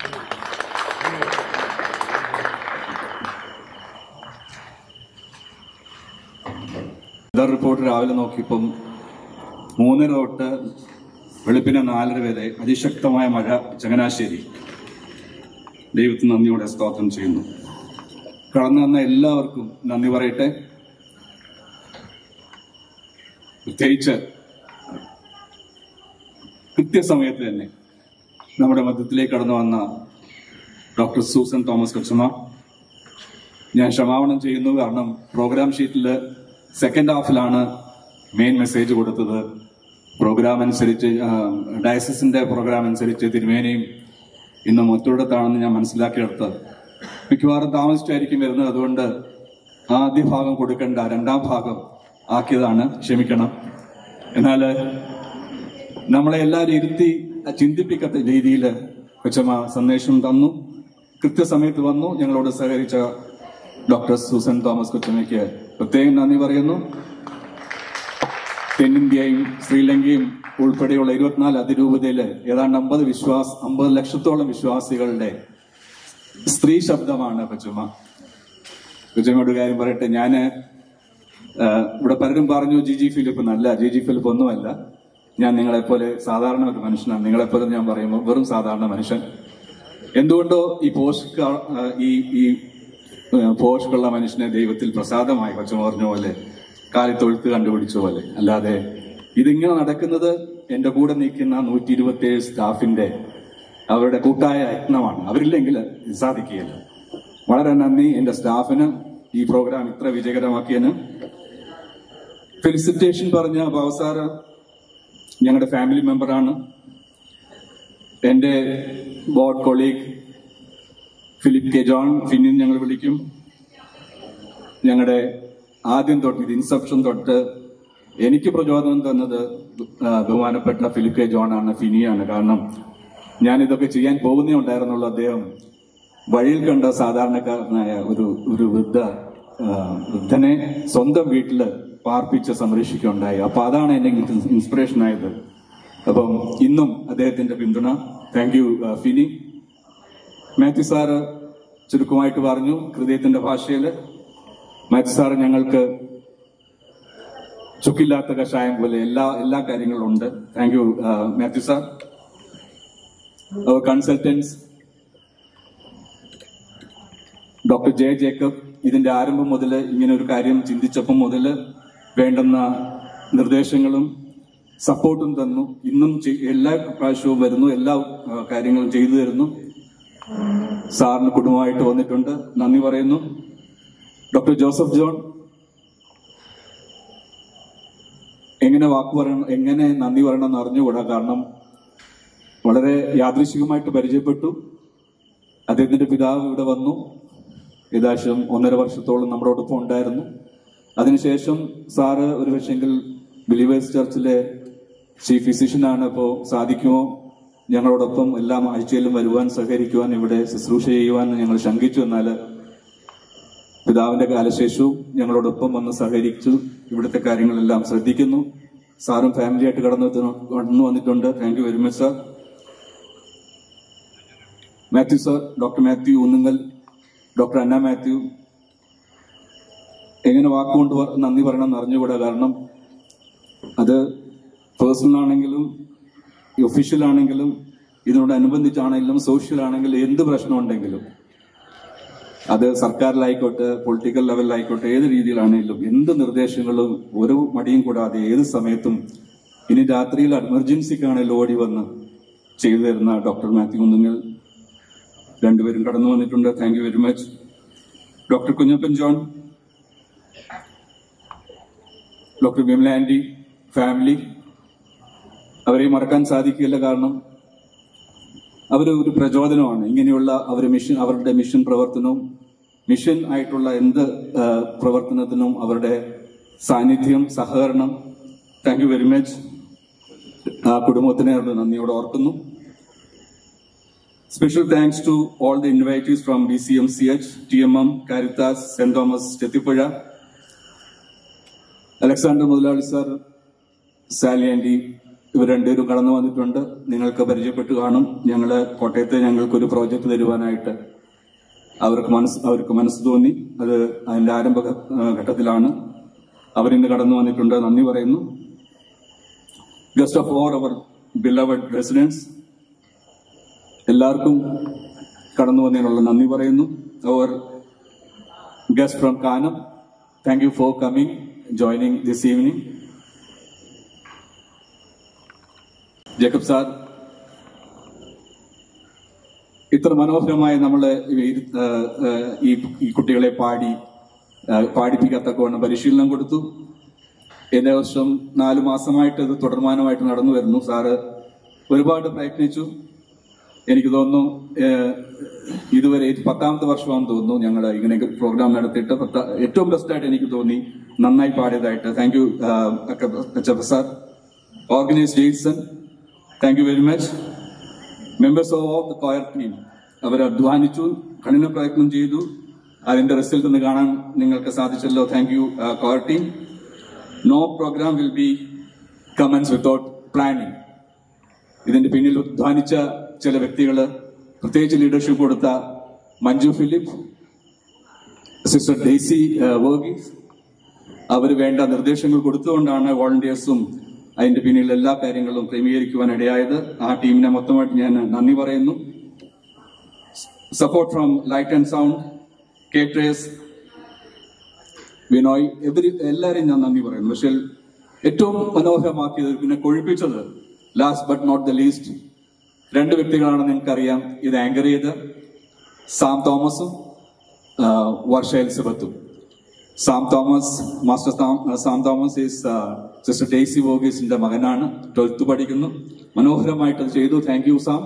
Speaker 12: വെതർ റിപ്പോർട്ട് രാവിലെ നോക്കിയപ്പം മൂന്നര തൊട്ട് വെളുപ്പിന് നാലര വരെ അതിശക്തമായ മഴ ചങ്ങനാശ്ശേരി ദൈവത്തിന് നന്ദിയോടെ സ്തോത്രം ചെയ്യുന്നു കടന്നു വന്ന എല്ലാവർക്കും നന്ദി പറയട്ടെ പ്രത്യേകിച്ച് കൃത്യസമയത്ത് തന്നെ നമ്മുടെ മധ്യത്തിലേക്ക് കടന്നു വന്ന ഡോക്ടർ സൂസൻ തോമസ് കൊച്ചമ്മ ഞാൻ ക്ഷമാപണം ചെയ്യുന്നു കാരണം പ്രോഗ്രാം ഷീറ്റിൽ സെക്കൻഡ് ഹാഫിലാണ് മെയിൻ മെസ്സേജ് കൊടുത്തത് പ്രോഗ്രാം അനുസരിച്ച് ഡയസിന്റെ പ്രോഗ്രാം അനുസരിച്ച് തിരുമേനയും ഇന്ന് മറ്റൊരിടത്താണെന്ന് ഞാൻ മനസ്സിലാക്കിയെടുത്തത് മിക്കവാറും താമസിച്ചായിരിക്കും വരുന്നത് അതുകൊണ്ട് ആദ്യ ഭാഗം കൊടുക്കേണ്ട രണ്ടാം ഭാഗം ആക്കിയതാണ് ക്ഷമിക്കണം എന്നാൽ നമ്മളെ എല്ലാവരും ഇരുത്തി ചിന്തിപ്പിക്കത്ത രീതിയിൽ കൊച്ചമ്മ സന്ദേശം തന്നു കൃത്യസമയത്ത് വന്നു ഞങ്ങളോട് സഹകരിച്ച ഡോക്ടർ സൂസൻ തോമസ് കൊച്ചമ്മയ്ക്ക് പ്രത്യേകം നന്ദി പറയുന്നു തെന്നിന്ത്യയും ശ്രീലങ്കയും ഉൾപ്പെടെയുള്ള ഇരുപത്തിനാല് അതിരൂപതയില് ഏതാണ്ട് അമ്പത് വിശ്വാസ് അമ്പത് ലക്ഷത്തോളം വിശ്വാസികളുടെ സ്ത്രീ ശബ്ദമാണ് കൊച്ചുമ്മ കൊച്ചുമ്മയോട് കാര്യം പറയട്ടെ ഞാന് ആ, ഇവിടെ പലരും പറഞ്ഞു ജി ജി ഫിലിപ്പ് എന്നല്ല ജി ജി ഫിലിപ്പ് ഒന്നുമല്ല ഞാൻ നിങ്ങളെപ്പോലെ സാധാരണ ഒരു മനുഷ്യനാണ് നിങ്ങളെപ്പോലെ ഞാൻ പറയുമ്പോൾ വെറും സാധാരണ മനുഷ്യൻ എന്തുകൊണ്ടോ ഈ പോഷക ഈ ഈ പോഷകുള്ള മനുഷ്യനെ ദൈവത്തിൽ പ്രസാദമായി കൊച്ചു പറഞ്ഞ പോലെ കാലി തൊഴുത്ത് കണ്ടുപിടിച്ച പോലെ അല്ലാതെ ഇതിങ്ങനെ നടക്കുന്നത് എന്റെ കൂടെ നിൽക്കുന്ന നൂറ്റി ഇരുപത്തി ഏഴ് സ്റ്റാഫിന്റെ അവരുടെ കൂട്ടായ യത്നമാണ് അവരില്ലെങ്കിൽ ഇത് സാധിക്കുകയില്ല വളരെ നന്ദി എന്റെ സ്റ്റാഫിന് ഈ പ്രോഗ്രാം ഇത്ര വിജയകരമാക്കിയതിന് ഫെലിസിറ്റേഷൻ പറഞ്ഞ ബാബുസാറ് ഞങ്ങളുടെ ഫാമിലി മെമ്പറാണ് എന്റെ board colleague Philip K John ഫിന്നിൻ ഞങ്ങൾ വിളിക്കും ഞങ്ങളുടെ ആദ്യം തൊട്ട് ഇത് ഇൻസെപ്ഷൻ തൊട്ട് എനിക്ക് പ്രചോദനം തന്നത് ആ, ബഹുമാനപ്പെട്ട ഫിലിപ്പ് കെ ജോൺ ആണ് ഫിനിയാണ് കാരണം ഞാൻ ഇതൊക്കെ ചെയ്യാൻ പോകുന്നേ ഉണ്ടായിരുന്നുള്ളൂ അദ്ദേഹം വഴിയിൽ കണ്ട സാധാരണക്കാരനായ ഒരു ഒരു വൃദ്ധ ആ, വൃദ്ധനെ സ്വന്തം വീട്ടില് പാർപ്പിച്ച് സംരക്ഷിക്കുകയുണ്ടായി അപ്പൊ അതാണ് എന്നെ ഇൻസ്പിറേഷൻ ആയത് അപ്പം ഇന്നും അദ്ദേഹത്തിന്റെ പിന്തുണ താങ്ക് യു ഫിനി മാത്യു സാറ് ചുരുക്കമായിട്ട് പറഞ്ഞു ഹൃദയത്തിന്റെ ഭാഷയിൽ മാത്യു സാറ് ഞങ്ങൾക്ക് ചുക്കില്ലാത്ത കഷായം പോലെ എല്ലാ എല്ലാ കാര്യങ്ങളും ഉണ്ട് താങ്ക് യു മാത്യു സാർ അവർ കൺസൾട്ടൻസ് ഡോക്ടർ ജെ ജേക്കബ് ഇതിന്റെ ആരംഭം മുതൽ ഇങ്ങനെ ഒരു കാര്യം ചിന്തിച്ചപ്പം മുതൽ വേണ്ടുന്ന നിർദ്ദേശങ്ങളും സപ്പോർട്ടും തന്നു ഇന്നും ചെയ്- എല്ലാ പ്രാവശ്യവും വരുന്നു എല്ലാ ആ, കാര്യങ്ങളും ചെയ്തു തരുന്നു സാറിന് കുടുംബമായിട്ട് വന്നിട്ടുണ്ട് നന്ദി പറയുന്നു ഡോക്ടർ ജോസഫ് ജോൺ എങ്ങനെ വാക്ക് പറയണം എങ്ങനെ നന്ദി പറയണം എന്ന് അറിഞ്ഞുകൂടാ കാരണം വളരെ യാദൃശികമായിട്ട് പരിചയപ്പെട്ടു അദ്ദേഹത്തിന്റെ പിതാവ് ഇവിടെ വന്നു ഏകദേശം ഒന്നര വർഷത്തോളം നമ്മളോടൊപ്പം ഉണ്ടായിരുന്നു അതിനുശേഷം സാറ് ഒരു പക്ഷെങ്കിൽ ബിലീവേഴ്സ് ചർച്ചിലെ ചീഫ് ഫിസിഷ്യനാണ് അപ്പോൾ സാധിക്കുമോ ഞങ്ങളോടൊപ്പം എല്ലാ ആഴ്ചയിലും വരുവാൻ സഹകരിക്കുവാൻ ഇവിടെ ശുശ്രൂഷ ചെയ്യുവാൻ ഞങ്ങൾ ശങ്കിച്ചു എന്നാൽ പിതാവിന്റെ കാലശേഷവും ഞങ്ങളോടൊപ്പം വന്ന് സഹകരിച്ചു ഇവിടുത്തെ കാര്യങ്ങളെല്ലാം ശ്രദ്ധിക്കുന്നു സാറും ഫാമിലിയായിട്ട് കടന്നു എത്തുന്നു- കടന്നു വന്നിട്ടുണ്ട് thank you very much sir Mathew sir doctor Mathew Oonnunkal doctor Anna Mathew എങ്ങനെ വാക്കുകൊണ്ട് പ- നന്ദി പറയണം എന്ന് അറിഞ്ഞുകൂടാ കാരണം അത് പേഴ്സണൽ ആണെങ്കിലും ഒഫീഷ്യൽ ആണെങ്കിലും ഇതിനോടനുബന്ധിച്ചാണെങ്കിലും സോഷ്യൽ ആണെങ്കിലും എന്ത് പ്രശ്നം ഉണ്ടെങ്കിലും അത് സർക്കാരിലായിക്കോട്ടെ പൊളിറ്റിക്കൽ ലെവലിലായിക്കോട്ടെ ഏത് രീതിയിലാണെങ്കിലും എന്ത് നിർദ്ദേശങ്ങളും ഒരു മടിയും കൂടാതെ ഏത് സമയത്തും ഇനി രാത്രിയിൽ എമർജൻസിക്കാണെങ്കിലും ഓടി വന്ന് ചെയ്തു തരുന്ന ഡോക്ടർ മാത്യു കുന്നുങ്ങൽ രണ്ടുപേരും കടന്നു വന്നിട്ടുണ്ട് thank you very much doctor Kunjappan John doctor Vimala and family അവരെ മറക്കാൻ സാധിക്കില്ല കാരണം അവർ ഒരു പ്രചോദനമാണ് ഇങ്ങനെയുള്ള അവരുടെ മിഷൻ അവരുടെ മിഷൻ പ്രവർത്തനവും മിഷൻ ആയിട്ടുള്ള എന്ത് ആ, പ്രവർത്തനത്തിനും അവരുടെ സാന്നിധ്യം സഹകരണം താങ്ക് യു വെരി മച്ച് ആ കുടുംബത്തിനെ അവരുടെ നന്ദിയോടെ ഓർക്കുന്നു special thanks to all the invitees from B C M C H T M M Caritas saint Thomas Chethipuzha Alexander മുതലാളി സാർ സാലി ആൻഡി ഇവർ രണ്ടുപേരും കടന്നു വന്നിട്ടുണ്ട് നിങ്ങൾക്ക് പരിചയപ്പെട്ട് കാണും ഞങ്ങള് കോട്ടയത്ത് ഞങ്ങൾക്ക് ഒരു പ്രോജക്റ്റ് തരുവാനായിട്ട് അവർക്ക് മനസ്സ് അവർക്ക് മനസ്സ് തോന്നി അത് അതിന്റെ ആരംഭ ഘ- ആ, ഘട്ടത്തിലാണ് അവരിന്ന് കടന്നു വന്നിട്ടുണ്ട് നന്ദി പറയുന്നു guest of or our beloved residents എല്ലാവർക്കും കടന്നു വന്നതിനുള്ള നന്ദി പറയുന്നു our guest from Kanam thank you for coming joining this evening Jacob sir ഇത്ര മനോഹരമായി നമ്മള് ഈ- ആ, ആ, ഈ ഈ കുട്ടികളെ പാടി ആ, പാടിപ്പിക്കത്തക്കവണ്ണം പരിശീലനം കൊടുത്തു ഏഴ് വർഷം നാലു മാസമായിട്ട് ഇത് തുടർമാനമായിട്ട് നടന്നു വരുന്നു സാറ് ഒരുപാട് പ്രയത്നിച്ചു എനിക്ക് തോന്നുന്നു ഏഹ്, ഇതുവരെ ഇത് പത്താമത്തെ വർഷമാണെന്ന് തോന്നുന്നു ഞങ്ങൾ ഇങ്ങനെ പ്രോഗ്രാം നടത്തിയിട്ട് പത്ത- ഏറ്റവും ബെസ്റ്റ് ആയിട്ട് എനിക്ക് തോന്നി നന്നായി പാടിയതായിട്ട് thank you Achappa sir organise Jaison thank you very much members of the choir team അവർ അധ്വാനിച്ചു കഠിന പ്രയത്നം ചെയ്തു അതിന്റെ റിസൾട്ട് ഒന്ന് കാണാൻ നിങ്ങൾക്ക് സാധിച്ചല്ലോ thank you choir team no programme will be commence without planning ഇതിന്റെ പിന്നിൽ അധ്വാനിച്ച ചില വ്യക്തികൾ പ്രത്യേകിച്ച് ലീഡർഷിപ്പ് കൊടുത്ത മഞ്ജു ഫിലിപ്പ് സിസ്റ്റർ ഡെയ്സി വർഗീസ് അവർ വേണ്ട നിർദ്ദേശങ്ങൾ കൊടുത്തുകൊണ്ടാണ് വോളണ്ടിയേഴ്സും അതിന്റെ പിന്നിൽ എല്ലാ കാര്യങ്ങളും ക്രമീകരിക്കുവാൻ ഇടയായത് ആ ടീമിനെ മൊത്തമായിട്ട് ഞാൻ നന്ദി പറയുന്നു support from light and sound caterers Vinoy every എല്ലാവരെയും ഞാൻ നന്ദി പറയുന്നു പക്ഷേ ഏറ്റവും മനോഹരമാക്കിയത് പിന്നെ കൊഴിപ്പിച്ചത് last but not the least രണ്ട് വ്യക്തികളാണ് നിങ്ങൾക്കറിയാം ഇത് ആങ്കർ ചെയ്ത് സാം തോമസും ആ, വർഷ എലിസബത്തും Sam Thomas master Sam- Sam Thomas is sister Daisy വോഗീസിന്റെ മകനാണ് ട്വൽത്ത് പഠിക്കുന്നു മനോഹരമായിട്ട് അത് ചെയ്തു thank you Sam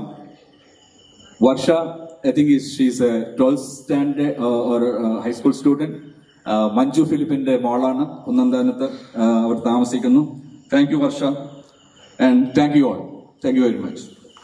Speaker 12: Varsha I think she's a twelfth standard or high school student Manju ഫിലിപ്പിന്റെ മോളാണ് ഒന്നാം സ്ഥാനത്ത് അവർ താമസിക്കുന്നു thank you Varsha and thank you all thank you very much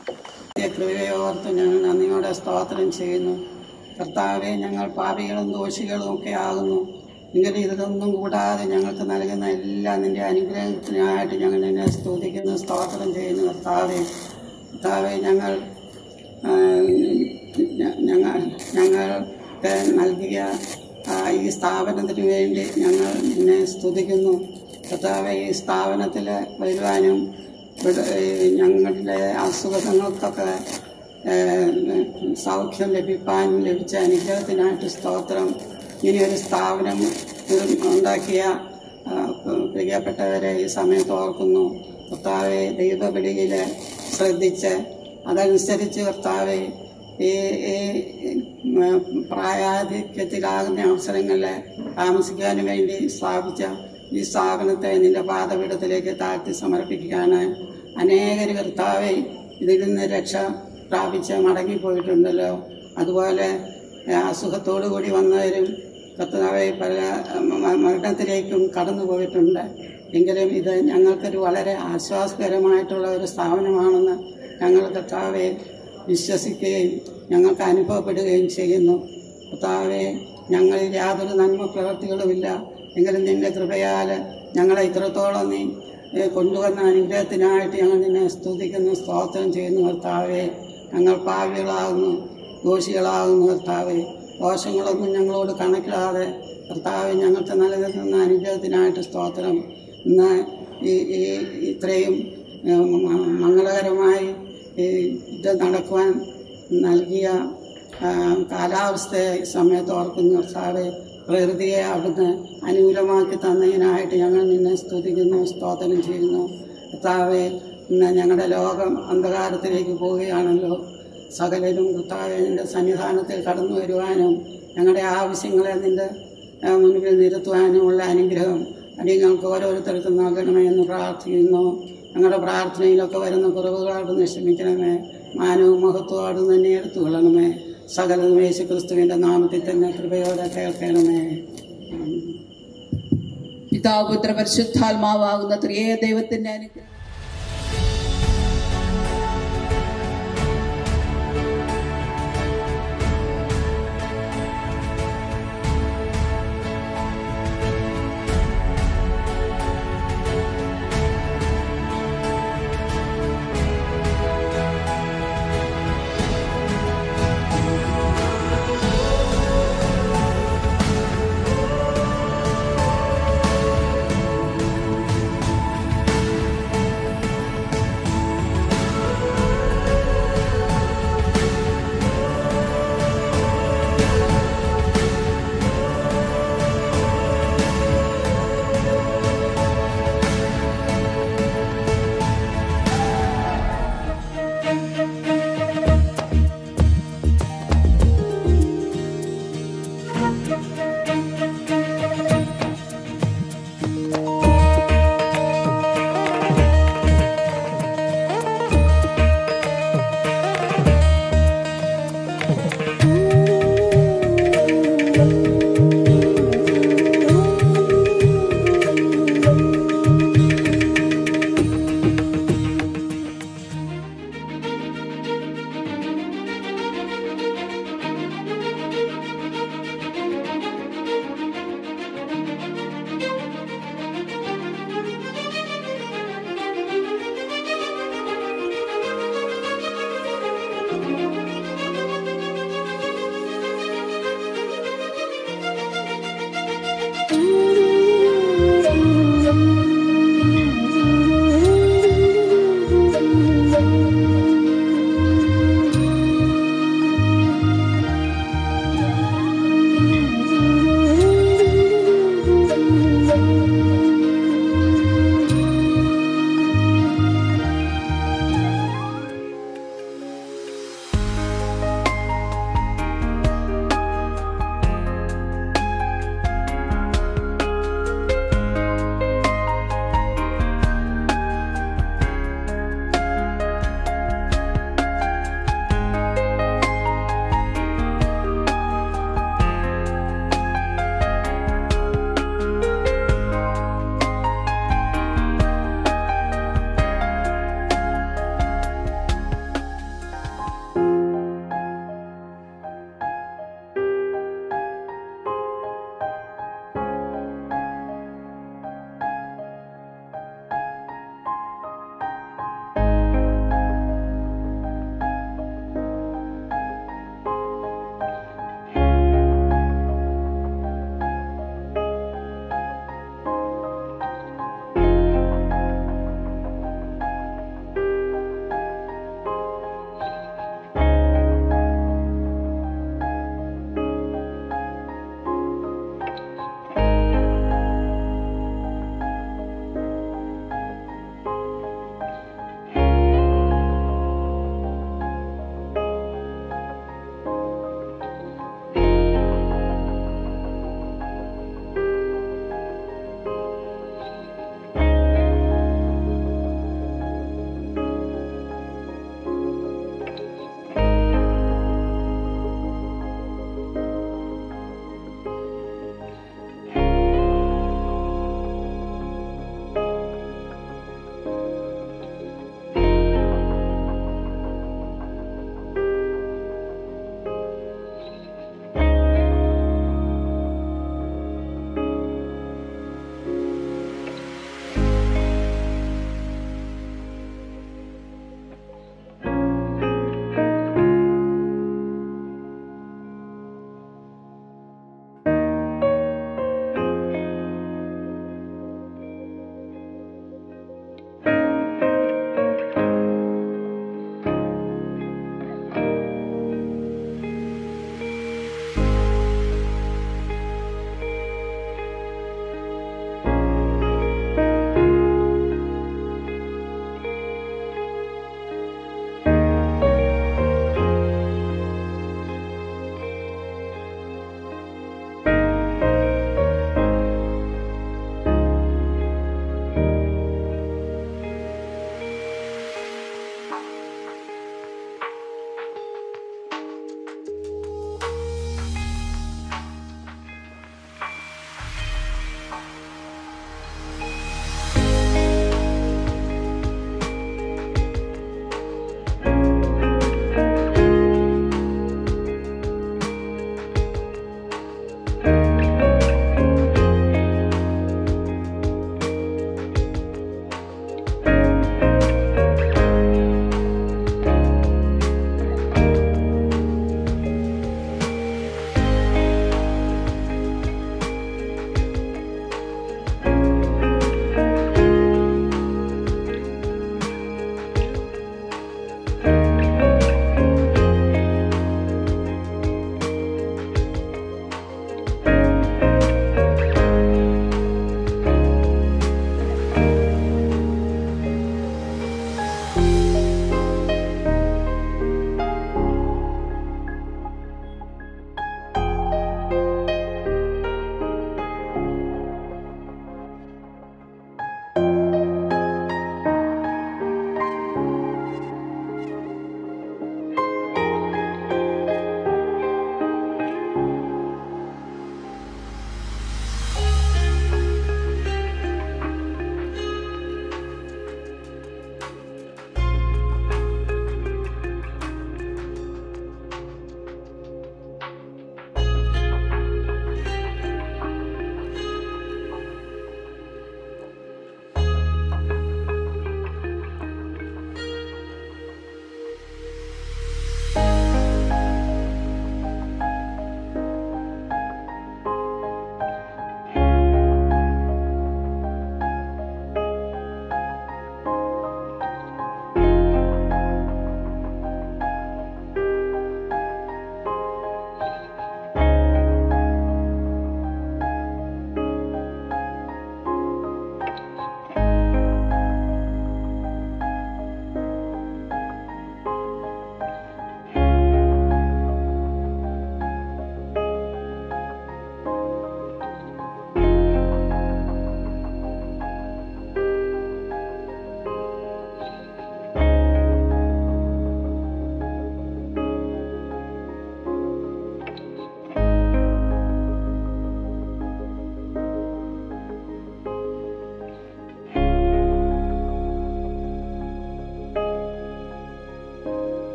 Speaker 13: കൃപയെ ഓർത്ത് ഞങ്ങൾ നന്ദിയോടെ സ്തോത്രം ചെയ്യുന്നു കർത്താവെ ഞങ്ങൾ പാപികളും ദോഷികളും ഒക്കെ ആകുന്നു എങ്കിലും ഇതൊന്നും കൂടാതെ ഞങ്ങൾക്ക് നൽകുന്ന എല്ലാ നിന്റെ അനുഗ്രഹത്തിനായിട്ട് ഞങ്ങൾ നിന്നെ സ്തുതിക്കുന്നു സ്തോത്രം ചെയ്യുന്നു കർത്താവെ കർത്താവെ ഞങ്ങൾ ആ, ഞ- ഞങ്ങൾ ഞങ്ങൾക്ക് നൽകിയ ആ, ഈ സ്ഥാപനത്തിന് വേണ്ടി ഞങ്ങൾ നിന്നെ സ്തുതിക്കുന്നു കർത്താവെ ഈ സ്ഥാപനത്തിൽ വരുവാനും ഇവിടെ ഈ ഞങ്ങളുടെ അസുഖങ്ങൾക്കൊക്കെ ഏഹ്, സൗഖ്യം ലഭിക്കാനും ലഭിച്ച അനുഗ്രഹത്തിനായിട്ട് സ്തോത്രം ഇനിയൊരു സ്ഥാപനം ഇത് ഉണ്ടാക്കിയ ആ, പ്രിയപ്പെട്ടവരെ ഈ സമയത്ത് ഓർക്കുന്നു കർത്താവെ ദൈവവിളിയിൽ ശ്രദ്ധിച്ച് അതനുസരിച്ച് കർത്താവെ ഈ ഈ ഉം, പ്രായാധിക്യത്തിലാകുന്ന അവസരങ്ങളിൽ താമസിക്കാൻ വേണ്ടി സ്ഥാപിച്ച ഈ സ്ഥാപനത്തെ നിന്റെ പാതപീഠത്തിലേക്ക് താഴ്ത്തി സമർപ്പിക്കുകയാണ് അനേകർ കർത്താവെ ഇതിൽ നിന്ന് രക്ഷ പ്രാപിച്ച് മടങ്ങിപ്പോയിട്ടുണ്ടല്ലോ അതുപോലെ ആ, അസുഖത്തോടു കൂടി വന്നവരും കർത്താവെ പല മ- മരണത്തിലേക്കും കടന്നു പോയിട്ടുണ്ട് എങ്കിലും ഇത് ഞങ്ങൾക്കൊരു വളരെ ആശ്വാസകരമായിട്ടുള്ള ഒരു സ്ഥാപനമാണെന്ന് ഞങ്ങൾ കർത്താവെ വിശ്വസിക്കുകയും ഞങ്ങൾക്ക് അനുഭവപ്പെടുകയും ചെയ്യുന്നു കർത്താവെ ഞങ്ങളിൽ യാതൊരു നന്മ പ്രവർത്തികളുമില്ല എങ്കിലും നിന്റെ കൃപയാൽ ഞങ്ങളെ ഇത്രത്തോളം നീ ഏ, കൊണ്ടുവന്ന അനുഗ്രഹത്തിനായിട്ട് ഞങ്ങൾ നിന്നെ സ്തുതിക്കുന്നു സ്തോത്രം ചെയ്യുന്നു കർത്താവെ ഞങ്ങൾ പാവികളാകുന്നു ദോഷികളാകുന്നു കർത്താവെ ദോഷങ്ങളൊന്നും ഞങ്ങളോട് കണക്കിടാതെ കർത്താവ് ഞങ്ങൾക്ക് നൽകുന്ന അനുഗ്രഹത്തിനായിട്ട് സ്തോത്രം ഇന്ന് ഈ ഈ ഇത്രയും ഏ, മ- മംഗളകരമായി ഈ ഇത് നടക്കുവാൻ നൽകിയ ആ, കാലാവസ്ഥയെ ഈ സമയത്ത് ഓർക്കുന്നു കർത്താവെ പ്രകൃതിയെ അവിടുന്ന് അനുകൂലമാക്കി തന്നതിനായിട്ട് ഞങ്ങൾ നിന്നെ സ്തുതിക്കുന്നു സ്തോത്രം ചെയ്യുന്നു കർത്താവെ ഇന്ന് ഞങ്ങളുടെ ലോകം അന്ധകാരത്തിലേക്ക് പോവുകയാണല്ലോ സകലരും കർത്താവെ നിന്റെ സന്നിധാനത്തിൽ കടന്നു വരുവാനും ഞങ്ങളുടെ ആവശ്യങ്ങളെ നിന്റെ ആ, മുൻപിൽ നിരത്തുവാനുമുള്ള അനുഗ്രഹം അടിയങ്ങൾക്ക് ഓരോരുത്തർക്കും നൽകണമേ എന്ന് പ്രാർത്ഥിക്കുന്നു ഞങ്ങളുടെ പ്രാർത്ഥനയിലൊക്കെ വരുന്ന കുറവുകളോട് നിക്ഷമിക്കണമേ മാനവും മഹത്വത്തോടും തന്നെ എടുത്തു കൊള്ളണമേ സകലതും യേശു ക്രിസ്തുവിന്റെ നാമത്തിൽ തന്നെ കൃപയോടെ കേൾക്കണമേ
Speaker 9: പിതാപുത്ര പരിശുദ്ധാത്മാവാകുന്ന ത്രിയേ ദൈവത്തിന്റെ അനുഗ്രഹം